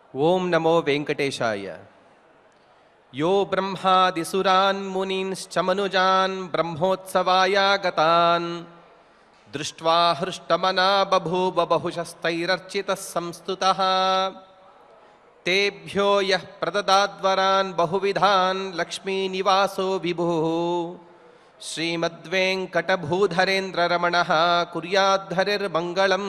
ఓం నమో వెంకటేశాయ యో బ్రహ్మాదిసురాన్ మునీంశ్చమనుజాన్ బ్రహ్మోత్సవాయాగతాన్ దృష్ట్వా హృష్టమనా బభూవ బహుశస్తైరర్చితः సంస్తుతः తేభ్యో యః ప్రదదాద్వరాన్ బహువిధాన్ లక్ష్మీనివాసో విభుः శ్రీమద్వేంకటభూధరేంద్రరమణः కుర్యాద్ధరిర్మంగళం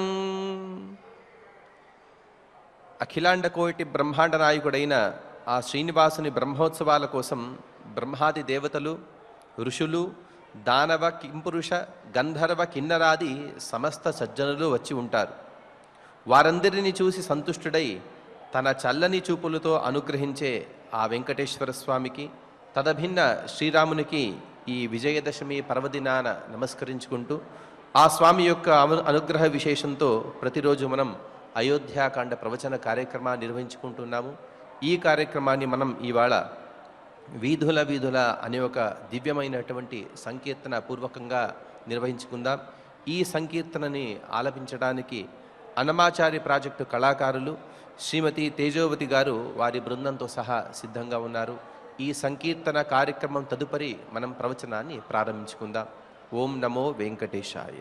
అఖిలాండ కోటి బ్రహ్మాండ నాయకుడైన ఆ శ్రీనివాసుని బ్రహ్మోత్సవాల కోసం బ్రహ్మాది దేవతలు ఋషులు దానవ కింపురుష గంధర్వ కిన్నరాది సమస్త సజ్జనులు వచ్చి ఉంటారు వారందరిని చూసి సంతుష్టుడై తన చల్లని చూపులతో అనుగ్రహించే ఆ వెంకటేశ్వర స్వామికి తదభిన్న శ్రీరామునికి ఈ విజయదశమి పర్వదినాన నమస్కరించుకుంటూ ఆ స్వామి యొక్క అను- అనుగ్రహ విశేషంతో ప్రతిరోజు మనం అయోధ్యాకాండ ప్రవచన కార్యక్రమాన్ని నిర్వహించుకుంటున్నాము ఈ కార్యక్రమాన్ని మనం ఇవాళ వీధుల వీధుల అనే ఒక దివ్యమైనటువంటి సంకీర్తన పూర్వకంగా నిర్వహించుకుందాం ఈ సంకీర్తనని ఆలపించడానికి అన్నమాచారి ప్రాజెక్టు కళాకారులు శ్రీమతి తేజోవతి గారు వారి బృందంతో సహా సిద్ధంగా ఉన్నారు ఈ సంకీర్తన కార్యక్రమం తదుపరి మనం ప్రవచనాన్ని ప్రారంభించుకుందాం ఓం నమో వెంకటేశాయ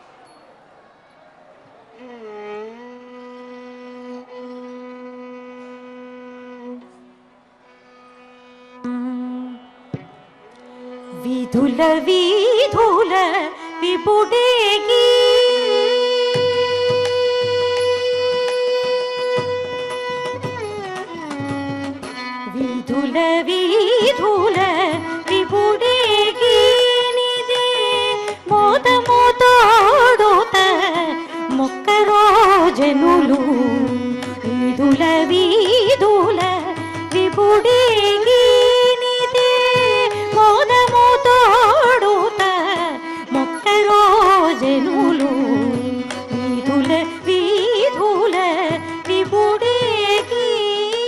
విధుల వీధుల విపుడేగి విధుల వీధుల విపుడేగి నిదే మోత మోతోడుత మొక్కరో జనులు వీధుల వీధుల విపుడేగి నిదే మోదము తోడుత మొక్కరో జనులు వీధుల వీధుల విపుడేగి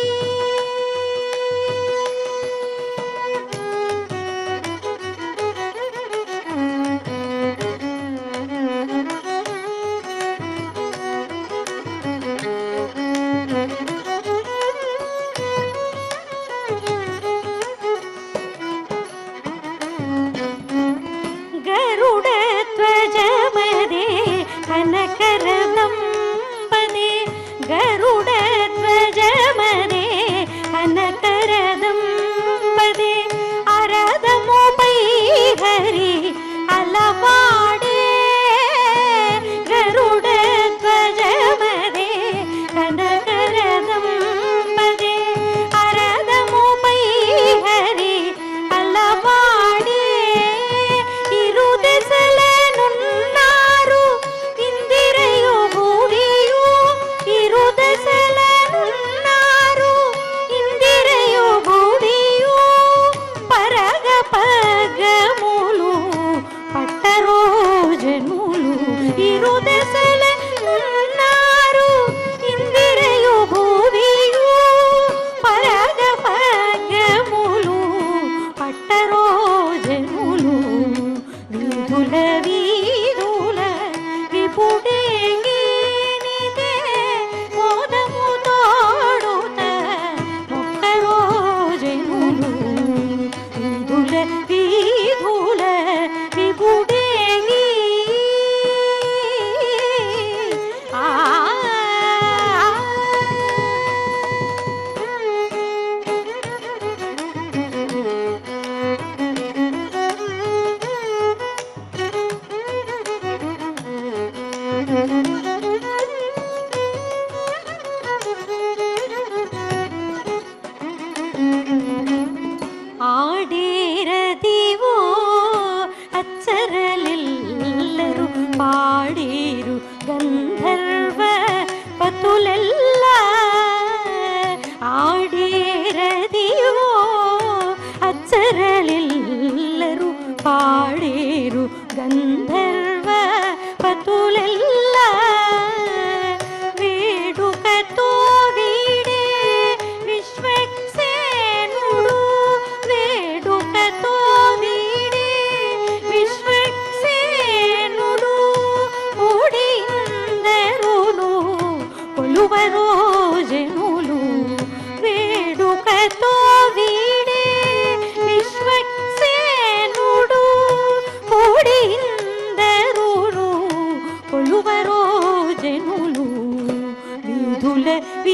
गरुडध्वजमदे कनकरदम्बदे गरुडध्वजमदे कनकरदम्बदे अरदमुपै हरि अलवाडे गरुडध्वजमदे कनकरदम्बदे अरदमुपै हरि అలవాడే ఇరు దశలనున్నారు ఇందిరయు భూరియు ఇరు దశలనున్నారు ఇందిరయు భూరియు పరగ పగములు పట్టరో జనులు ఇరు దశలనున్నారు ఇందిరయు భూరియు పరగ పగములు పట్టరో జనులు వీధుల వీధుల విపుడేగినిదే మోదము తోడుత మొక్కరో జనులు వీధుల వీధుల విపుడేగి ఆ ಆಡೇರದಿವೋ ಅಚ್ಚರಲೆಲ್ಲರೂ ಪಾಡೀರು ಗಂಧರ್ವ ಪತುಲೆಲ್ಲ ಆಡೇರದಿವೋ ಅಚ್ಚರಲೆಲ್ಲರೂ ಪಾಡೀರು ಗಂಧರ್ವ ಪತುಲೆಲ್ಲ వేడుకతో వీడే విశ్వక్సేనుడు వేడుకతో వీడే విశ్వక్సేనుడు ఊడిందరును కొలువరో జనులు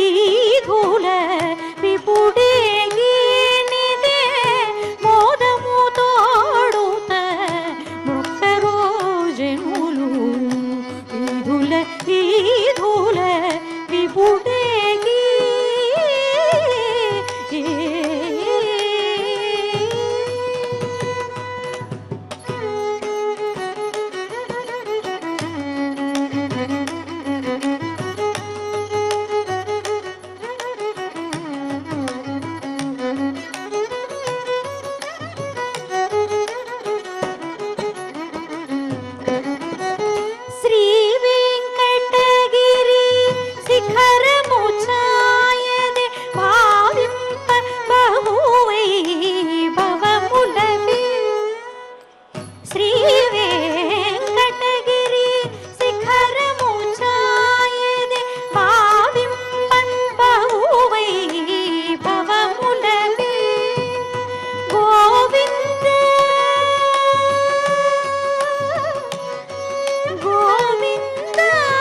వీధుల విపుడేగినిదే మోదము తోడుత మొక్కరో జనులు వీధుల వీధుల విపుడేగి శ్రీ వెంకటగిరి శిఖరము ఛాయనే భావింప బహువై భవములవి శ్రీ వెంకటగిరి శిఖరము ఛాయనే భావింప బహువై భవములవి గోవింద గోవింద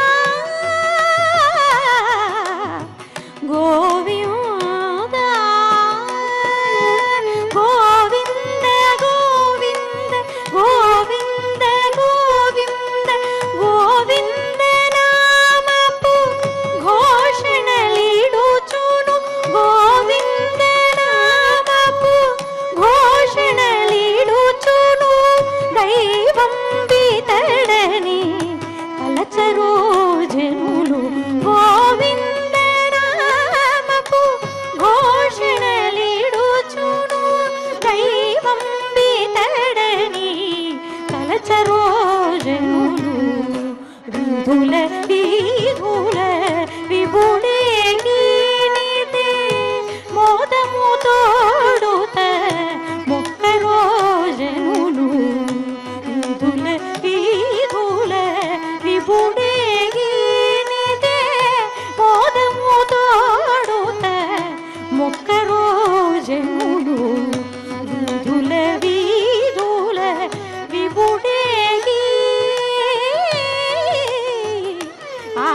గోవింద గోవింద గోవింద గోవింద గోవింద గోవింద నామపు ఘోషణలిడుచును గోవింద నామపు ఘోషణలిడుచును దైవం బితడని తలచరు జనులు గోవింద నామపు ఘోషణలిడుచును దైవం బితడని తలచరు జనులు విధుల వీధుల విభుడేగినిదే మోదము తోడుత మొక్కరో జనులు వీధుల వీధుల విభుడేగినిదే మోదము తోడుత మొక్కరో జనులు వీధుల వీధుల విభుడేగి ఆ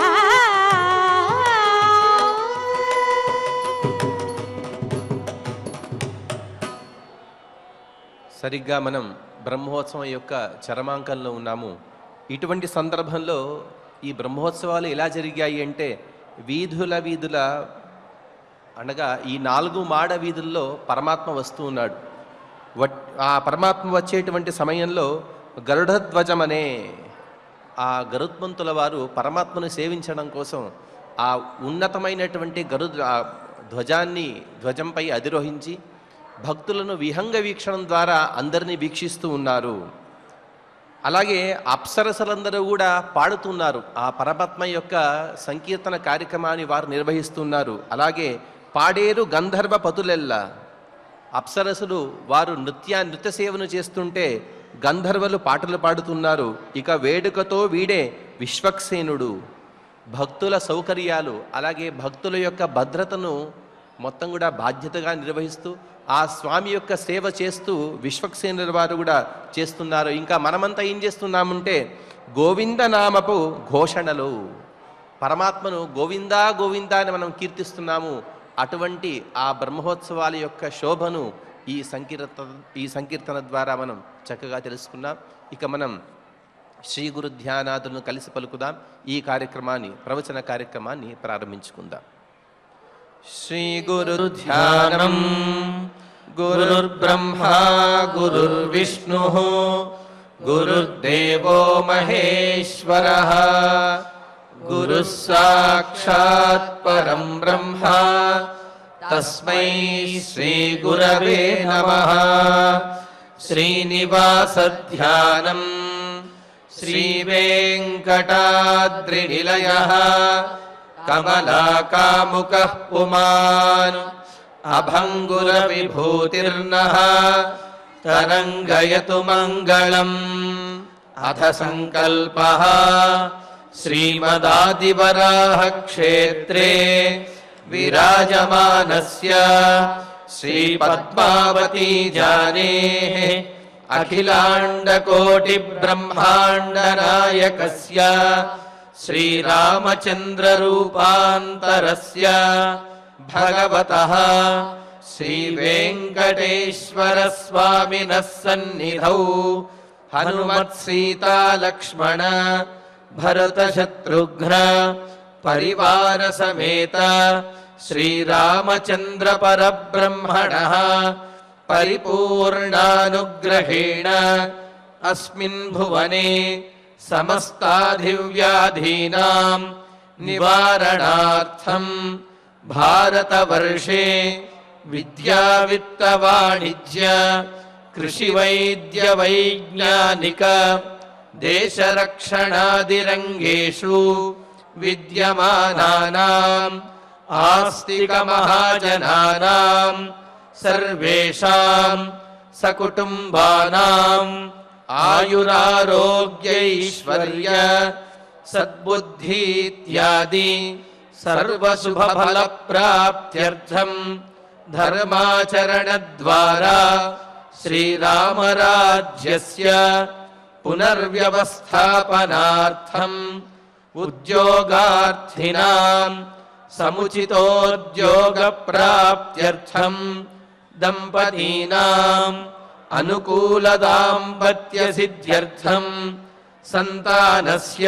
సరిగ్గా మనం బ్రహ్మోత్సవం యొక్క చరమాంకంలో ఉన్నాము ఇటువంటి సందర్భంలో ఈ బ్రహ్మోత్సవాలు ఎలా జరిగాయి అంటే వీధుల వీధుల అనగా ఈ నాలుగు మాడ వీధుల్లో పరమాత్మ వస్తూ ఉన్నాడు వట్- ఆ పరమాత్మ వచ్చేటువంటి సమయంలో గరుడధ్వజం అనే ఆ గరుత్మంతుల వారు పరమాత్మను సేవించడం కోసం ఆ ఉన్నతమైనటువంటి గరు ఆ ధ్వజాన్ని ధ్వజంపై అధిరోహించి భక్తులను విహంగ వీక్షణం ద్వారా అందరినీ వీక్షిస్తూ ఉన్నారు అలాగే అప్సరసలందరూ కూడా పాడుతున్నారు ఆ పరమాత్మ యొక్క సంకీర్తన కార్యక్రమాన్ని వారు నిర్వహిస్తున్నారు అలాగే పాడేరు గంధర్వ పతులెల్లా అప్సరసులు వారు నృత్యా నృత్య సేవను చేస్తుంటే గంధర్వలు పాటలు పాడుతున్నారు ఇక వేడుకతో వీడే విశ్వక్సేనుడు భక్తుల సౌకర్యాలు అలాగే భక్తుల యొక్క భద్రతను మొత్తం కూడా బాధ్యతగా నిర్వహిస్తూ ఆ స్వామి యొక్క సేవ చేస్తూ విశ్వక్సేనుల వారు కూడా చేస్తున్నారు ఇంకా మనమంతా ఏం చేస్తున్నామంటే గోవింద నామపు ఘోషణలు పరమాత్మను గోవిందా గోవిందా అని మనం కీర్తిస్తున్నాము అటువంటి ఆ బ్రహ్మోత్సవాల యొక్క శోభను ఈ సంకీర్త ఈ సంకీర్తన ద్వారా మనం చక్కగా తెలుసుకున్నాం ఇక మనం శ్రీ గురు ధ్యానాదులను కలిసి పలుకుదాం ఈ కార్యక్రమాన్ని ప్రవచన కార్యక్రమాన్ని ప్రారంభించుకుందాం శ్రీ గురు ధ్యానం గురుర్బ్రహ్మా గురుర్విష్ణు గురుర్దేవో మహేశ్వర గురు సాక్షాత్ పరం బ్రహ్మ తస్మై శ్రీ గురవే నమ శ్రీనివాసధ్యానం శ్రీ వెంకటాద్రినిలయ కమలాకాముక పుమాన్ అభంగుర విభూతిర్నః తరంగయతు మంగళం అథ సంకల్పः శ్రీమదాదివరాహ క్షేత్రే విరాజమానస్య శ్రీపద్మావతీ జానేः అఖిలాండకోటి బ్రహ్మాండ నాయకస్య श्रीरामचन्द्ररूपान्तरस्य भगवतः श्रीवेङ्कटेश्वरस्वामिनः सन्निधौ हनुमत्सीतालक्ष्मण भरतशत्रुघ्न परिवारसमेत श्रीरामचन्द्रपरब्रह्मणः परिपूर्णानुग्रहेण अस्मिन् भुवने समस्ताधिव्याधीनां निवारणार्थम् भारतवर्षे विद्यावित्तवाणिज्य कृषिवैद्यवैज्ञानिक देशरक्षणादिरङ्गेषु विद्यमानानाम् आस्तिकमहाजनानाम् सर्वेषाम् सकुटुम्बानाम् आयुरारोग्यैश्वर्य सद्बुद्धि इत्यादि सर्वशुभफलप्राप्त्यर्थम् धर्माचरणद्वारा श्रीरामराज्यस्य पुनर्व्यवस्थापनार्थम् उद्योगार्थिनाम् समुचितोद्योगप्राप्त्यर्थम् दम्पतीनाम् अनुकूलदाम्पत्यसिद्ध्यर्थम् सन्तानस्य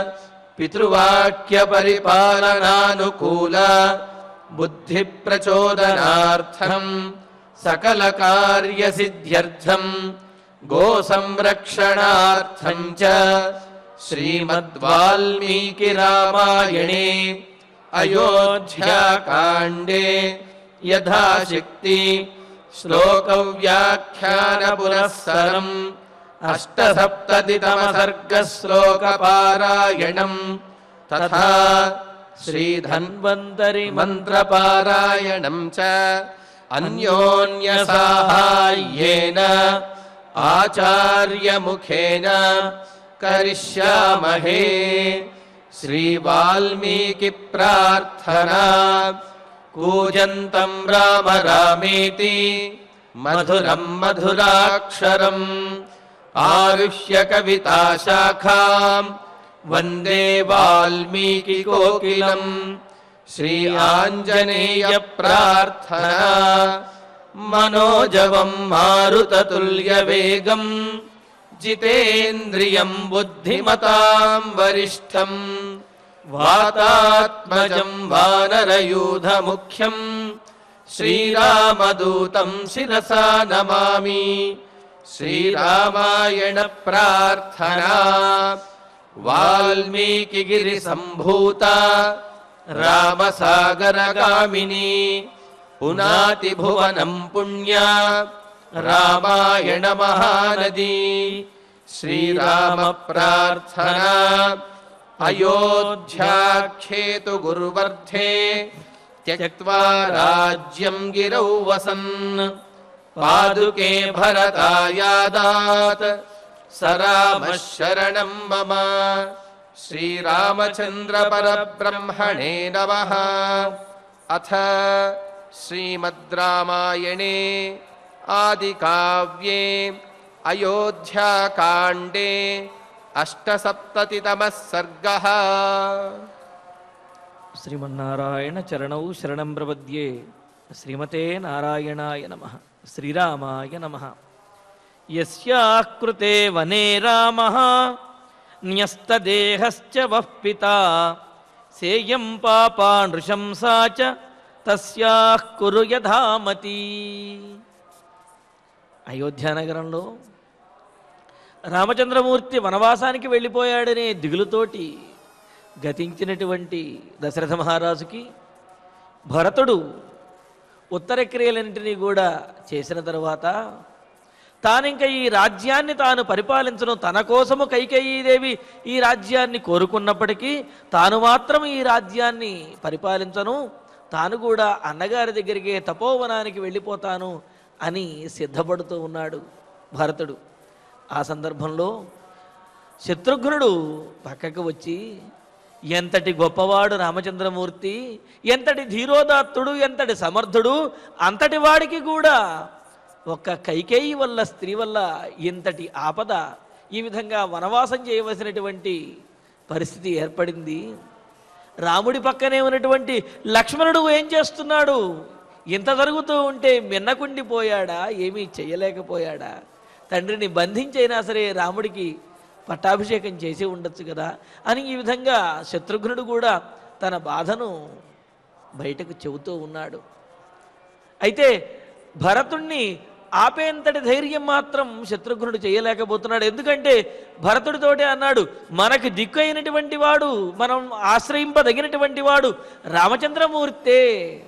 पितृवाक्यपरिपालनानुकूल बुद्धिप्रचोदनार्थम् सकलकार्यसिद्ध्यर्थम् गोसंरक्षणार्थम् च श्रीमद्वाल्मीकिरामायणे अयोध्याकाण्डे यथाशक्ति श्लोकव्याख्यानपुरःसरम् अष्टसप्ततितमसर्गश्लोकपारायणम् तथा श्रीधन्वन्तरि मन्त्रपारायणम् च अन्योन्यसाहाय्येन आचार्यमुखेन करिष्यामहे श्रीवाल्मीकिप्रार्थना कूजन्तम् राम रामेति मधुरम् मधुराक्षरम् आरुह्य कविताशाखाम् वन्दे वाल्मीकिकोकिलम् श्री आञ्जनेयप्रार्थना मनोजवम् मारुततुल्यवेगम् जितेन्द्रियम् बुद्धिमताम् वरिष्ठम् वातात्मजम् वानरयूधमुख्यम् श्रीरामदूतम् शिरसा नमामि श्रीरामायण प्रार्थना वाल्मीकिगिरिसम्भूता रामसागरगामिनी पुनातिभुवनम् पुण्या रामायण महानदी श्रीरामप्रार्थना अयोध्याख्येतु गुरुवर्धे त्यक्त्वा राज्यम् गिरौ वसन् पादुके भरतायादात् स रामः शरणम् मम श्रीरामचन्द्रपरब्रह्मणे नमः अथ श्रीमद् रामायणे आदिकाव्ये अयोध्याकाण्डे अष्टसप्ततितमः सर्गः శ్రీమన్నారాయణ చరణౌ శరణం ప్రపద్యే శ్రీమతే నారాయణాయ నమ శ్రీరామాయ నమ యస్యాకృతే వనే రామ న్యస్తదేహశ్చ వః పితా సేయం పాపా నృశంసా చ తస్యాః కురు యథామతి అయోధ్యానగరంలో రామచంద్రమూర్తి వనవాసానికి వెళ్ళిపోయాడనే దిగులుతోటి గతించినటువంటి దశరథ మహారాజుకి భరతుడు ఉత్తర క్రియలన్నింటినీ కూడా చేసిన తరువాత తానింక ఈ రాజ్యాన్ని తాను పరిపాలించను తన కోసము కైకేయీదేవి ఈ రాజ్యాన్ని కోరుకున్నప్పటికీ తాను మాత్రం ఈ రాజ్యాన్ని పరిపాలించను తాను కూడా అన్నగారి దగ్గరికి తపోవనానికి వెళ్ళిపోతాను అని సిద్ధపడుతూ ఉన్నాడు భరతుడు ఆ సందర్భంలో శత్రుఘ్నుడు పక్కకు వచ్చి ఎంతటి గొప్పవాడు రామచంద్రమూర్తి ఎంతటి ధీరోదాత్తుడు ఎంతటి సమర్థుడు అంతటి వాడికి కూడా ఒక్క కైకేయి వల్ల స్త్రీ వల్ల ఇంతటి ఆపద ఈ విధంగా వనవాసం చేయవలసినటువంటి పరిస్థితి ఏర్పడింది రాముడి పక్కనే ఉన్నటువంటి లక్ష్మణుడు ఏం చేస్తున్నాడు ఇంత జరుగుతూ ఉంటే మిన్నకుండిపోయాడా ఏమీ చేయలేకపోయాడా తండ్రిని బంధించైనా సరే రాముడికి పట్టాభిషేకం చేసి ఉండొచ్చు కదా అని ఈ విధంగా శత్రుఘ్నుడు కూడా తన బాధను బయటకు చెబుతూ ఉన్నాడు అయితే భరతుణ్ణి ఆపేంతటి ధైర్యం మాత్రం శత్రుఘ్నుడు చేయలేకపోతున్నాడు ఎందుకంటే భరతుడితోటే అన్నాడు మనకు దిక్కు అయినటువంటి వాడు మనం ఆశ్రయింపదగినటువంటి వాడు రామచంద్రమూర్తే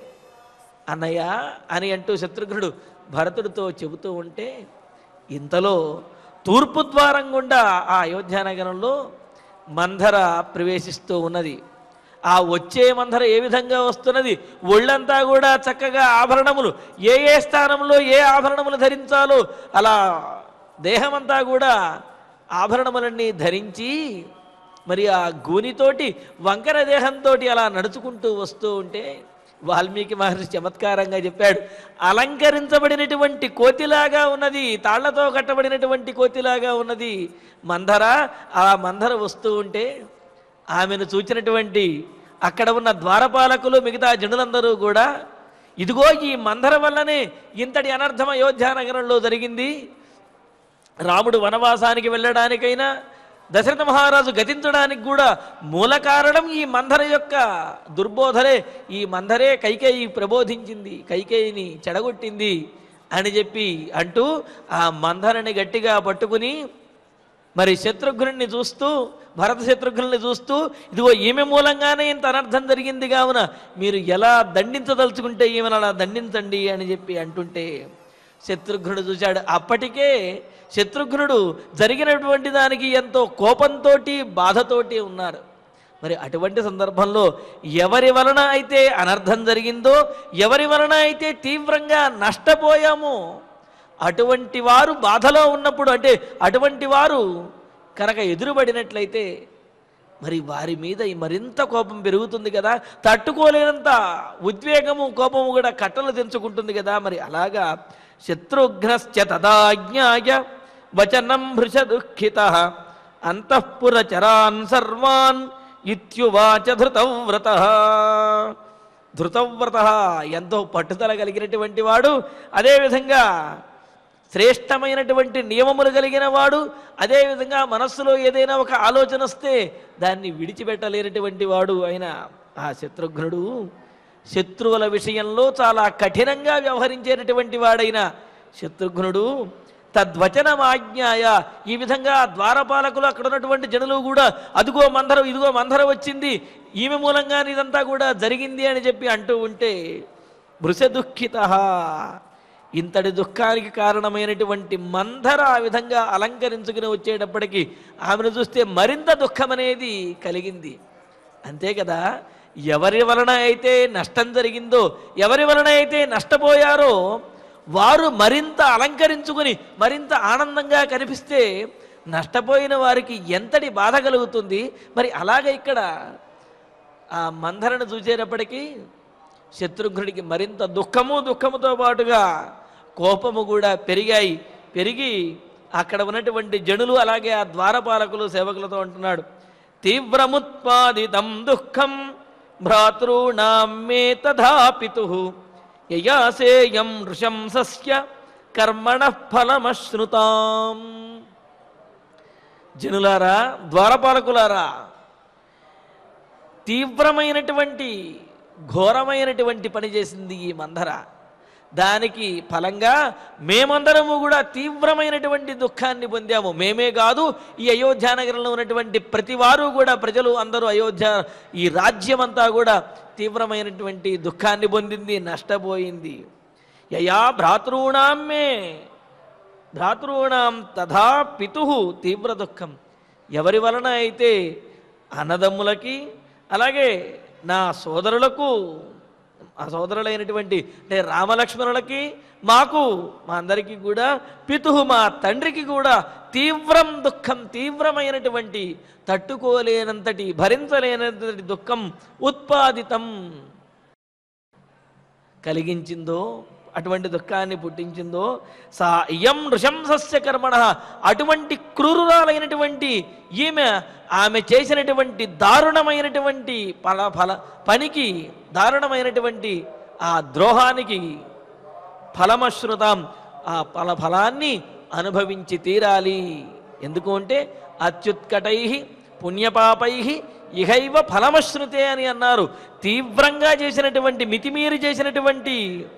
అన్నయ్య అని అంటూ శత్రుఘ్నుడు భరతుడితో చెబుతూ ఉంటే ఇంతలో తూర్పు ద్వారం గుండా ఆ అయోధ్య నగరంలో మంధర ప్రవేశిస్తూ ఉన్నది ఆ వచ్చే మంధర ఏ విధంగా వస్తున్నది ఒళ్ళంతా కూడా చక్కగా ఆభరణములు ఏ ఏ స్థానంలో ఏ ఆభరణములు ధరించాలో అలా దేహమంతా కూడా ఆభరణములన్నీ ధరించి మరి ఆ గూనితోటి వంకర దేహంతో అలా నడుచుకుంటూ వస్తూ ఉంటే వాల్మీకి మహర్షి చమత్కారంగా చెప్పాడు అలంకరించబడినటువంటి కోతిలాగా ఉన్నది తాళ్లతో కట్టబడినటువంటి కోతిలాగా ఉన్నది మందర ఆ మందర వస్తూ ఉంటే ఆమెను చూచినటువంటి అక్కడ ఉన్న ద్వారపాలకులు మిగతా జనులందరూ కూడా ఇదిగో ఈ మందర వల్లనే ఇంతటి అనర్థం అయోధ్య నగరంలో జరిగింది రాముడు వనవాసానికి వెళ్ళడానికైనా దశరథ మహారాజు గతించడానికి కూడా మూల కారణం ఈ మందర యొక్క దుర్బోధనే ఈ మందరే కైకేయి ప్రబోధించింది కైకేయిని చెడగొట్టింది అని చెప్పి అంటూ ఆ మందరని గట్టిగా పట్టుకుని మరి శత్రుఘ్నుని చూస్తూ భరత శత్రుఘ్నుని చూస్తూ ఇదిగో ఈమె మూలంగానే ఇంత అనర్థం జరిగింది కావున మీరు ఎలా దండించదలుచుకుంటే ఈమెను అలా దండించండి అని చెప్పి అంటుంటే శత్రుఘ్నుడు చూశాడు అప్పటికే శత్రుఘ్నుడు జరిగినటువంటి దానికి ఎంతో కోపంతో బాధతోటి ఉన్నారు మరి అటువంటి సందర్భంలో ఎవరి వలన అయితే అనర్థం జరిగిందో ఎవరి వలన అయితే తీవ్రంగా నష్టపోయామో అటువంటి వారు బాధలో ఉన్నప్పుడు అంటే అటువంటి వారు కనుక ఎదురుపడినట్లయితే మరి వారి మీద ఈ మరింత కోపం పెరుగుతుంది కదా తట్టుకోలేనంత ఉద్వేగము కోపము కూడా కట్టలు తెంచుకుంటుంది కదా మరి అలాగా శత్రుఘ్నశ్చ తదాజ్ఞాయ వచనం భృష దుఃఖిత అంతఃపుర చరాన్ సర్వాన్ ఇత్యువాచ ధృతవ్రత ధృతవ్రత ఎంతో పట్టుదల కలిగినటువంటి వాడు అదేవిధంగా శ్రేష్టమైనటువంటి నియమములు కలిగిన వాడు అదేవిధంగా మనస్సులో ఏదైనా ఒక ఆలోచన వస్తే దాన్ని విడిచిపెట్టలేనటువంటి వాడు అయిన ఆ శత్రుఘ్నుడు శత్రువుల విషయంలో చాలా కఠినంగా వ్యవహరించేటటువంటి వాడైన శత్రుఘ్నుడు తద్వచనమాజ్ఞాయ ఈ విధంగా ద్వారపాలకులు అక్కడ ఉన్నటువంటి జనులు కూడా అదిగో మందరం ఇదిగో మందర వచ్చింది ఈమె మూలంగా ఇదంతా కూడా జరిగింది అని చెప్పి అంటూ ఉంటే భృశ దుఃఖిత ఇంతటి దుఃఖానికి కారణమైనటువంటి మందర ఆ విధంగా అలంకరించుకుని వచ్చేటప్పటికి ఆమెను చూస్తే మరింత దుఃఖం అనేది కలిగింది అంతే కదా ఎవరి వలన అయితే నష్టం జరిగిందో ఎవరి వలన అయితే నష్టపోయారో వారు మరింత అలంకరించుకుని మరింత ఆనందంగా కనిపిస్తే నష్టపోయిన వారికి ఎంతటి బాధ కలుగుతుంది మరి అలాగ ఇక్కడ ఆ మందరను చూసేటప్పటికీ శత్రుఘ్నుడికి మరింత దుఃఖము దుఃఖముతో పాటుగా కోపము కూడా పెరిగాయి పెరిగి అక్కడ ఉన్నటువంటి జనులు అలాగే ఆ ద్వారపాలకులు సేవకులతో అంటున్నాడు తీవ్రముత్పాదితం దుఃఖం భ్రాతॄణాం మే తథా పితు యయాసేయం నృశంసస్య కర్మణ ఫలమశ్నుతాం జనులారా ద్వారపాలకులారా తీవ్రమైనటువంటి ఘోరమైనటువంటి పని చేసింది ఈ మందర దానికి ఫలంగా మేమందరము కూడా తీవ్రమైనటువంటి దుఃఖాన్ని పొందాము మేమే కాదు ఈ అయోధ్య నగరంలో ఉన్నటువంటి ప్రతి వారు కూడా ప్రజలు అందరూ అయోధ్య ఈ రాజ్యం అంతా కూడా తీవ్రమైనటువంటి దుఃఖాన్ని పొందింది నష్టపోయింది యయా భ్రాతృణాం మే భ్రాతృణాం తథా పితు తీవ్ర దుఃఖం ఎవరి వలన అయితే అన్నదమ్ములకి అలాగే నా సోదరులకు ఆ సోదరులైనటువంటి అంటే రామలక్ష్మణులకి మాకు మా అందరికీ కూడా పితు మా తండ్రికి కూడా తీవ్రం దుఃఖం తీవ్రమైనటువంటి తట్టుకోలేనంతటి భరించలేనంతటి దుఃఖం ఉత్పాదితం కలిగించిందో అటువంటి దుఃఖాన్ని పుట్టించిందో సా ఇయం నృశంసస్య కర్మణ అటువంటి క్రూరురాలైనటువంటి ఈమె ఆమె చేసినటువంటి దారుణమైనటువంటి ఫల ఫల పనికి దారుణమైనటువంటి ఆ ద్రోహానికి ఫలమశ్రుతాం ఆ ఫల ఫలాన్ని అనుభవించి తీరాలి ఎందుకు అంటే అత్యుత్కటై పుణ్యపాపై ఇహైవ ఫలమశ్రుతే అని అన్నారు తీవ్రంగా చేసినటువంటి మితిమీరి చేసినటువంటి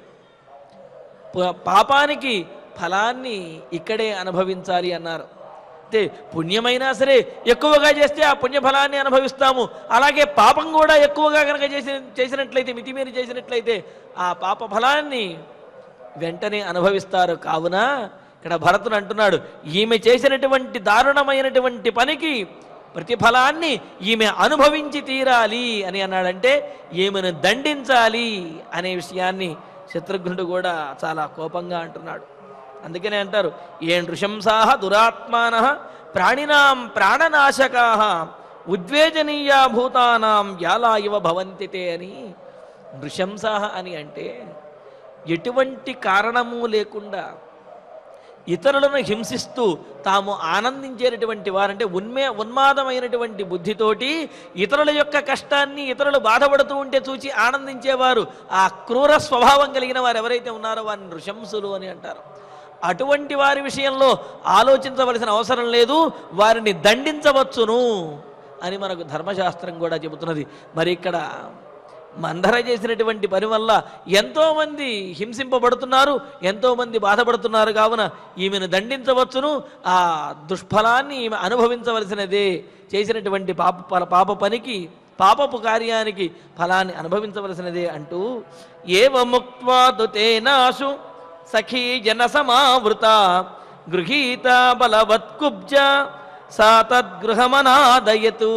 ప- పాపానికి ఫలాన్ని ఇక్కడే అనుభవించాలి అన్నారు అంటే పుణ్యమైనా సరే ఎక్కువగా చేస్తే ఆ పుణ్యఫలాన్ని అనుభవిస్తాము అలాగే పాపం కూడా ఎక్కువగా కనుక చేసి చేసినట్లయితే మితిమీరి చేసినట్లయితే ఆ పాప ఫలాన్ని వెంటనే అనుభవిస్తారు కావున ఇక్కడ భరతుడు అంటున్నాడు ఈమె చేసినటువంటి దారుణమైనటువంటి పనికి ప్రతిఫలాన్ని ఈమె అనుభవించి తీరాలి అని అన్నాడంటే ఈమెను దండించాలి అనే విషయాన్ని శత్రుఘ్నుడు కూడా చాలా కోపంగా అంటున్నాడు అందుకనే అంటారు ఏ నృశంసాహ దురాత్మాన ప్రాణినాం ప్రాణనాశకా ఉద్వేజనీయా భూతానాం యాలా ఇవ భవంతి తే అని నృశంసాహ అని అంటే ఎటువంటి కారణము లేకుండా ఇతరులను హింసిస్తూ తాము ఆనందించేటటువంటి వారంటే ఉన్మే ఉన్మాదమైనటువంటి బుద్ధితోటి ఇతరుల యొక్క కష్టాన్ని ఇతరులు బాధపడుతూ ఉంటే చూచి ఆనందించేవారు ఆ క్రూర స్వభావం కలిగిన వారు ఎవరైతే ఉన్నారో వారిని నృశంసులు అని అంటారు అటువంటి వారి విషయంలో ఆలోచించవలసిన అవసరం లేదు వారిని దండించవచ్చును అని మనకు ధర్మశాస్త్రం కూడా చెబుతున్నది మరి ఇక్కడ మందర చేసినటువంటి పని వల్ల ఎంతోమంది హింసింపబడుతున్నారు ఎంతోమంది బాధపడుతున్నారు కావున ఈమెను దండించవచ్చును ఆ దుష్ఫలాన్ని ఈమె అనుభవించవలసినదే చేసినటువంటి పాప ప- పాప పనికి పాపపు కార్యానికి ఫలాన్ని అనుభవించవలసినదే అంటూ ఏవముక్వాదు తేనాశు సఖీ జన సమావృత గృహీత బలవత్కుబ్జ సా తద్గృహమనాదయతు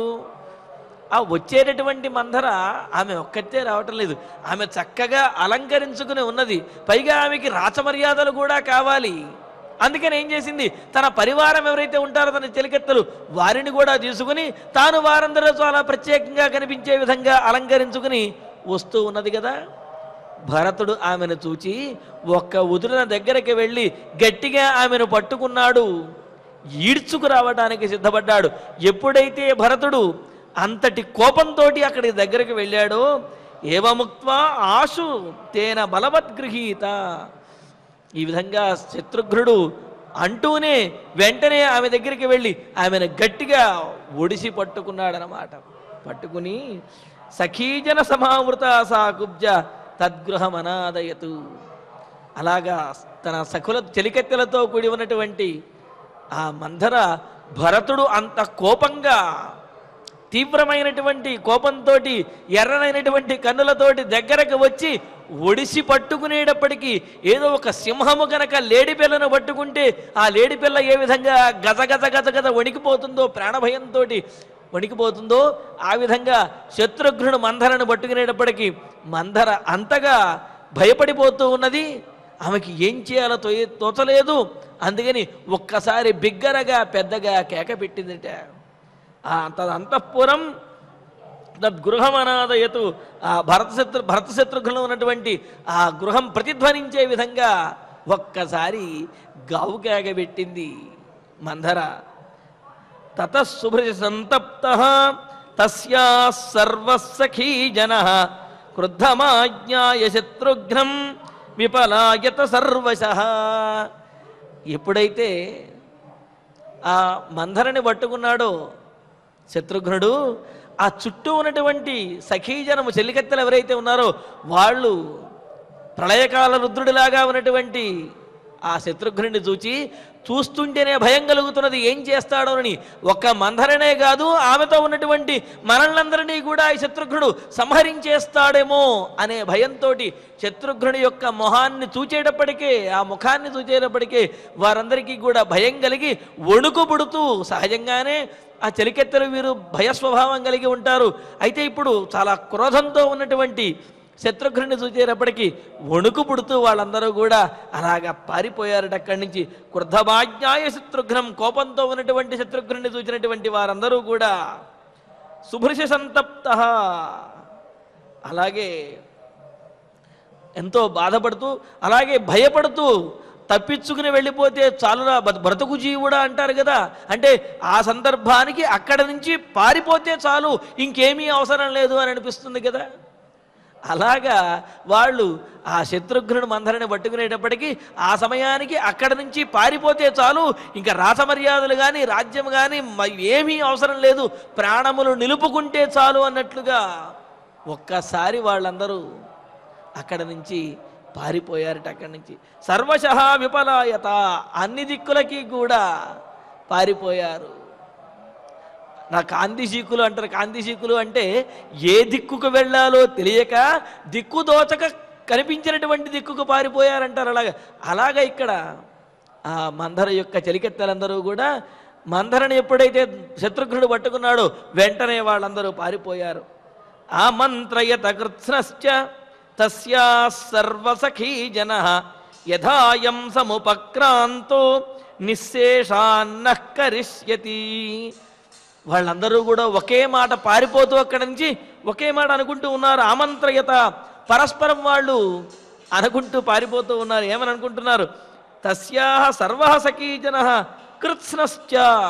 ఆ వచ్చేటటువంటి మందర ఆమె ఒక్కతే రావటం లేదు ఆమె చక్కగా అలంకరించుకుని ఉన్నది పైగా ఆమెకి రాచమర్యాదలు కూడా కావాలి అందుకని ఏం చేసింది తన పరివారం ఎవరైతే ఉంటారో తన చెలికెత్తలు వారిని కూడా తీసుకుని తాను వారందరూ చాలా ప్రత్యేకంగా కనిపించే విధంగా అలంకరించుకుని వస్తూ ఉన్నది కదా భరతుడు ఆమెను చూచి ఒక్క ఉదురిన దగ్గరికి వెళ్ళి గట్టిగా ఆమెను పట్టుకున్నాడు ఈడ్చుకు రావడానికి సిద్ధపడ్డాడు ఎప్పుడైతే భరతుడు అంతటి కోపంతో అక్కడి దగ్గరికి వెళ్ళాడో ఏవముక్త్వా ఆశు తేన బలవద్గృహీత ఈ విధంగా శత్రుఘ్నుడు అంటూనే వెంటనే ఆమె దగ్గరికి వెళ్ళి ఆమెను గట్టిగా ఒడిసి పట్టుకున్నాడనమాట పట్టుకుని సఖీజన సమావృత సా కుబ్జ తద్గృహం అనాదయతు అలాగా తన సఖుల చెలికెత్తెలతో కూడి ఉన్నటువంటి ఆ మందర భరతుడు అంత కోపంగా తీవ్రమైనటువంటి కోపంతో ఎర్రనైనటువంటి కన్నులతోటి దగ్గరకు వచ్చి ఒడిసి పట్టుకునేటప్పటికీ ఏదో ఒక సింహము గనక లేడిపిల్లను పట్టుకుంటే ఆ లేడిపిల్ల ఏ విధంగా గజ గజ గజ గజ వణికిపోతుందో ప్రాణభయంతో వణికిపోతుందో ఆ విధంగా శత్రుఘ్నుడు మందరను పట్టుకునేటప్పటికీ మందర అంతగా భయపడిపోతూ ఉన్నది ఆమెకి ఏం చేయాలో తో తోచలేదు అందుకని ఒక్కసారి బిగ్గరగా పెద్దగా కేక పెట్టిందిట ఆ తన అంతఃపురం తద్గృహమనాదయతు ఆ భరతశత్రు భరతశత్రుఘ్నులు ఉన్నటువంటి ఆ గృహం ప్రతిధ్వనించే విధంగా ఒక్కసారి గావు కేకబెట్టింది మందర తతశుభృతి సంతప్త తస్యా సర్వసఖీ జన క్రుద్ధమాజ్ఞాయ శత్రుఘ్నం విపలాయత సర్వశ ఎప్పుడైతే ఆ మందరని పట్టుకున్నాడో శత్రుఘ్నుడు ఆ చుట్టూ ఉన్నటువంటి సఖీజనము చెల్లికత్తెలు ఎవరైతే ఉన్నారో వాళ్ళు ప్రళయకాల రుద్రుడిలాగా ఉన్నటువంటి ఆ శత్రుఘ్నుడిని చూచి చూస్తుంటేనే భయం కలుగుతున్నది ఏం చేస్తాడోనని ఒక్క మందరనే కాదు ఆమెతో ఉన్నటువంటి మనల్నందరినీ కూడా ఈ శత్రుఘ్నుడు సంహరించేస్తాడేమో అనే భయంతో శత్రుఘ్నుడి యొక్క మొహాన్ని చూచేటప్పటికే ఆ ముఖాన్ని చూచేటప్పటికే వారందరికీ కూడా భయం కలిగి వణుకు పుడుతూ సహజంగానే ఆ చెలికెత్తలు వీరు భయస్వభావం కలిగి ఉంటారు అయితే ఇప్పుడు చాలా క్రోధంతో ఉన్నటువంటి శత్రుఘ్నుని చూచేటప్పటికి వణుకు పుడుతూ వాళ్ళందరూ కూడా అలాగా పారిపోయారట అక్కడి నుంచి క్రుద్ధమాజ్ఞాయ శత్రుఘ్నం కోపంతో ఉన్నటువంటి శత్రుఘ్నుని చూచినటువంటి వారందరూ కూడా సుభృశ సంతప్త అలాగే ఎంతో బాధపడుతూ అలాగే భయపడుతూ తప్పించుకుని వెళ్ళిపోతే చాలురా బత- బ్రతుకు జీవుడా అంటారు కదా అంటే ఆ సందర్భానికి అక్కడ నుంచి పారిపోతే చాలు ఇంకేమీ అవసరం లేదు అని అనిపిస్తుంది కదా అలాగా వాళ్ళు ఆ శత్రుఘ్నుడు మందరిని పట్టుకునేటప్పటికీ ఆ సమయానికి అక్కడ నుంచి పారిపోతే చాలు ఇంకా రాసమర్యాదలు కానీ రాజ్యం కానీ ఏమీ అవసరం లేదు ప్రాణములు నిలుపుకుంటే చాలు అన్నట్లుగా ఒక్కసారి వాళ్ళందరూ అక్కడ నుంచి పారిపోయారట అక్కడి నుంచి సర్వశః విపలాయత అన్ని దిక్కులకి కూడా పారిపోయారు నా కాంతిశీకులు అంటారు కాంతిశీకులు అంటే ఏ దిక్కుకు వెళ్ళాలో తెలియక దిక్కు దోచక కనిపించినటువంటి దిక్కుకు పారిపోయారంటారు అలాగా అలాగా ఇక్కడ ఆ మందర యొక్క చలికెత్తలందరూ కూడా మందరని ఎప్పుడైతే శత్రుఘ్నుడు పట్టుకున్నాడో వెంటనే వాళ్ళందరూ పారిపోయారు ఆ మంత్రయత కృత్స్నశ్చ తస్యా సర్వసఖీ జన యథాయం సముపక్రాంతో నిశ్శేషాన్న కరిష్యతి వాళ్ళందరూ కూడా ఒకే మాట పారిపోతూ అక్కడి నుంచి ఒకే మాట అనుకుంటూ ఉన్నారు ఆమంత్రయత పరస్పరం వాళ్ళు అనుకుంటూ పారిపోతూ ఉన్నారు ఏమని అనుకుంటున్నారు తస్యా సర్వ సఖీజన కృత్స్నశ్చ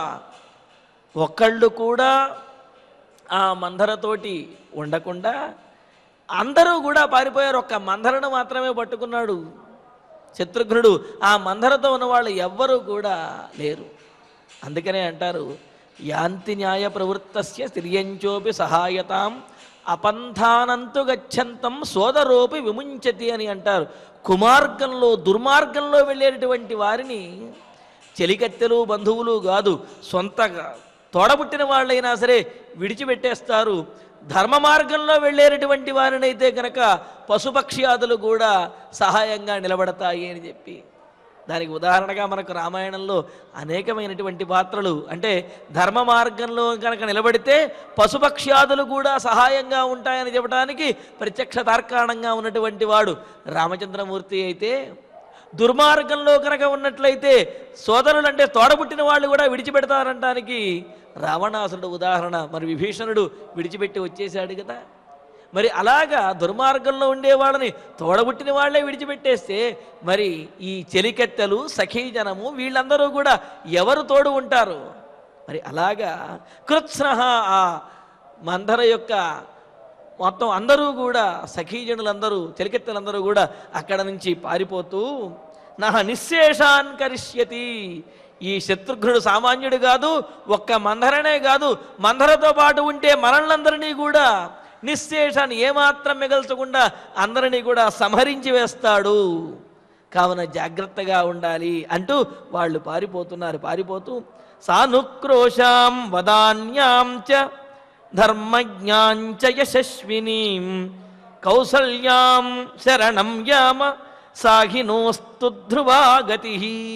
ఒకళ్ళు కూడా ఆ మందరతోటి ఉండకుండా అందరూ కూడా పారిపోయారు ఒక్క మందరను మాత్రమే పట్టుకున్నాడు శత్రుఘ్నుడు ఆ మందరతో ఉన్న వాళ్ళు ఎవ్వరూ కూడా లేరు అందుకనే అంటారు యాంతి న్యాయ ప్రవృత్తస్య స్త్రియంచోపి సహాయతాం అపంథానంతు గచ్చంతం సోదరోపి విముంచతి అని అంటారు కుమార్గంలో దుర్మార్గంలో వెళ్ళేటటువంటి వారిని చెలికత్తెలు బంధువులు కాదు సొంతగా తోడబుట్టిన వాళ్ళైనా సరే విడిచిపెట్టేస్తారు ధర్మ మార్గంలో వెళ్ళేటటువంటి వారినైతే కనుక పశుపక్ష్యాదులు కూడా సహాయంగా నిలబడతాయి అని చెప్పి దానికి ఉదాహరణగా మనకు రామాయణంలో అనేకమైనటువంటి పాత్రలు అంటే ధర్మ మార్గంలో కనుక నిలబడితే పశుపక్ష్యాదులు కూడా సహాయంగా ఉంటాయని చెప్పడానికి ప్రత్యక్ష తార్కాణంగా ఉన్నటువంటి వాడు రామచంద్రమూర్తి అయితే దుర్మార్గంలో కనుక ఉన్నట్లయితే సోదరులు అంటే తోడబుట్టిన వాళ్ళు కూడా విడిచిపెడతారంటానికి రావణాసురుడు ఉదాహరణ మరి విభీషణుడు విడిచిపెట్టి వచ్చేసాడు కదా మరి అలాగా దుర్మార్గంలో ఉండే వాళ్ళని తోడబుట్టిన వాళ్ళే విడిచిపెట్టేస్తే మరి ఈ చెలికెత్తెలు సఖీజనము వీళ్ళందరూ కూడా ఎవరు తోడు ఉంటారు మరి అలాగా కృత్స్న ఆ మందర యొక్క మొత్తం అందరూ కూడా సఖీజనులందరూ చెలికెత్తలందరూ కూడా అక్కడ నుంచి పారిపోతూ నా నిశ్శేషాన్ కరిష్యతి ఈ శత్రుఘ్నుడు సామాన్యుడు కాదు ఒక్క మందరనే కాదు మందరతో పాటు ఉంటే మనల్నందరినీ కూడా నిశ్శేషాన్ని ఏమాత్రం మిగల్చకుండా అందరినీ కూడా సంహరించి వేస్తాడు కావున జాగ్రత్తగా ఉండాలి అంటూ వాళ్ళు పారిపోతున్నారు పారిపోతూ సానుక్రోశాం వదాన్యాం చ ధర్మజ్ఞాంచ యశస్వినీం కౌసల్యాం శరణం యామ సాహినోస్తు ధ్రువా గతి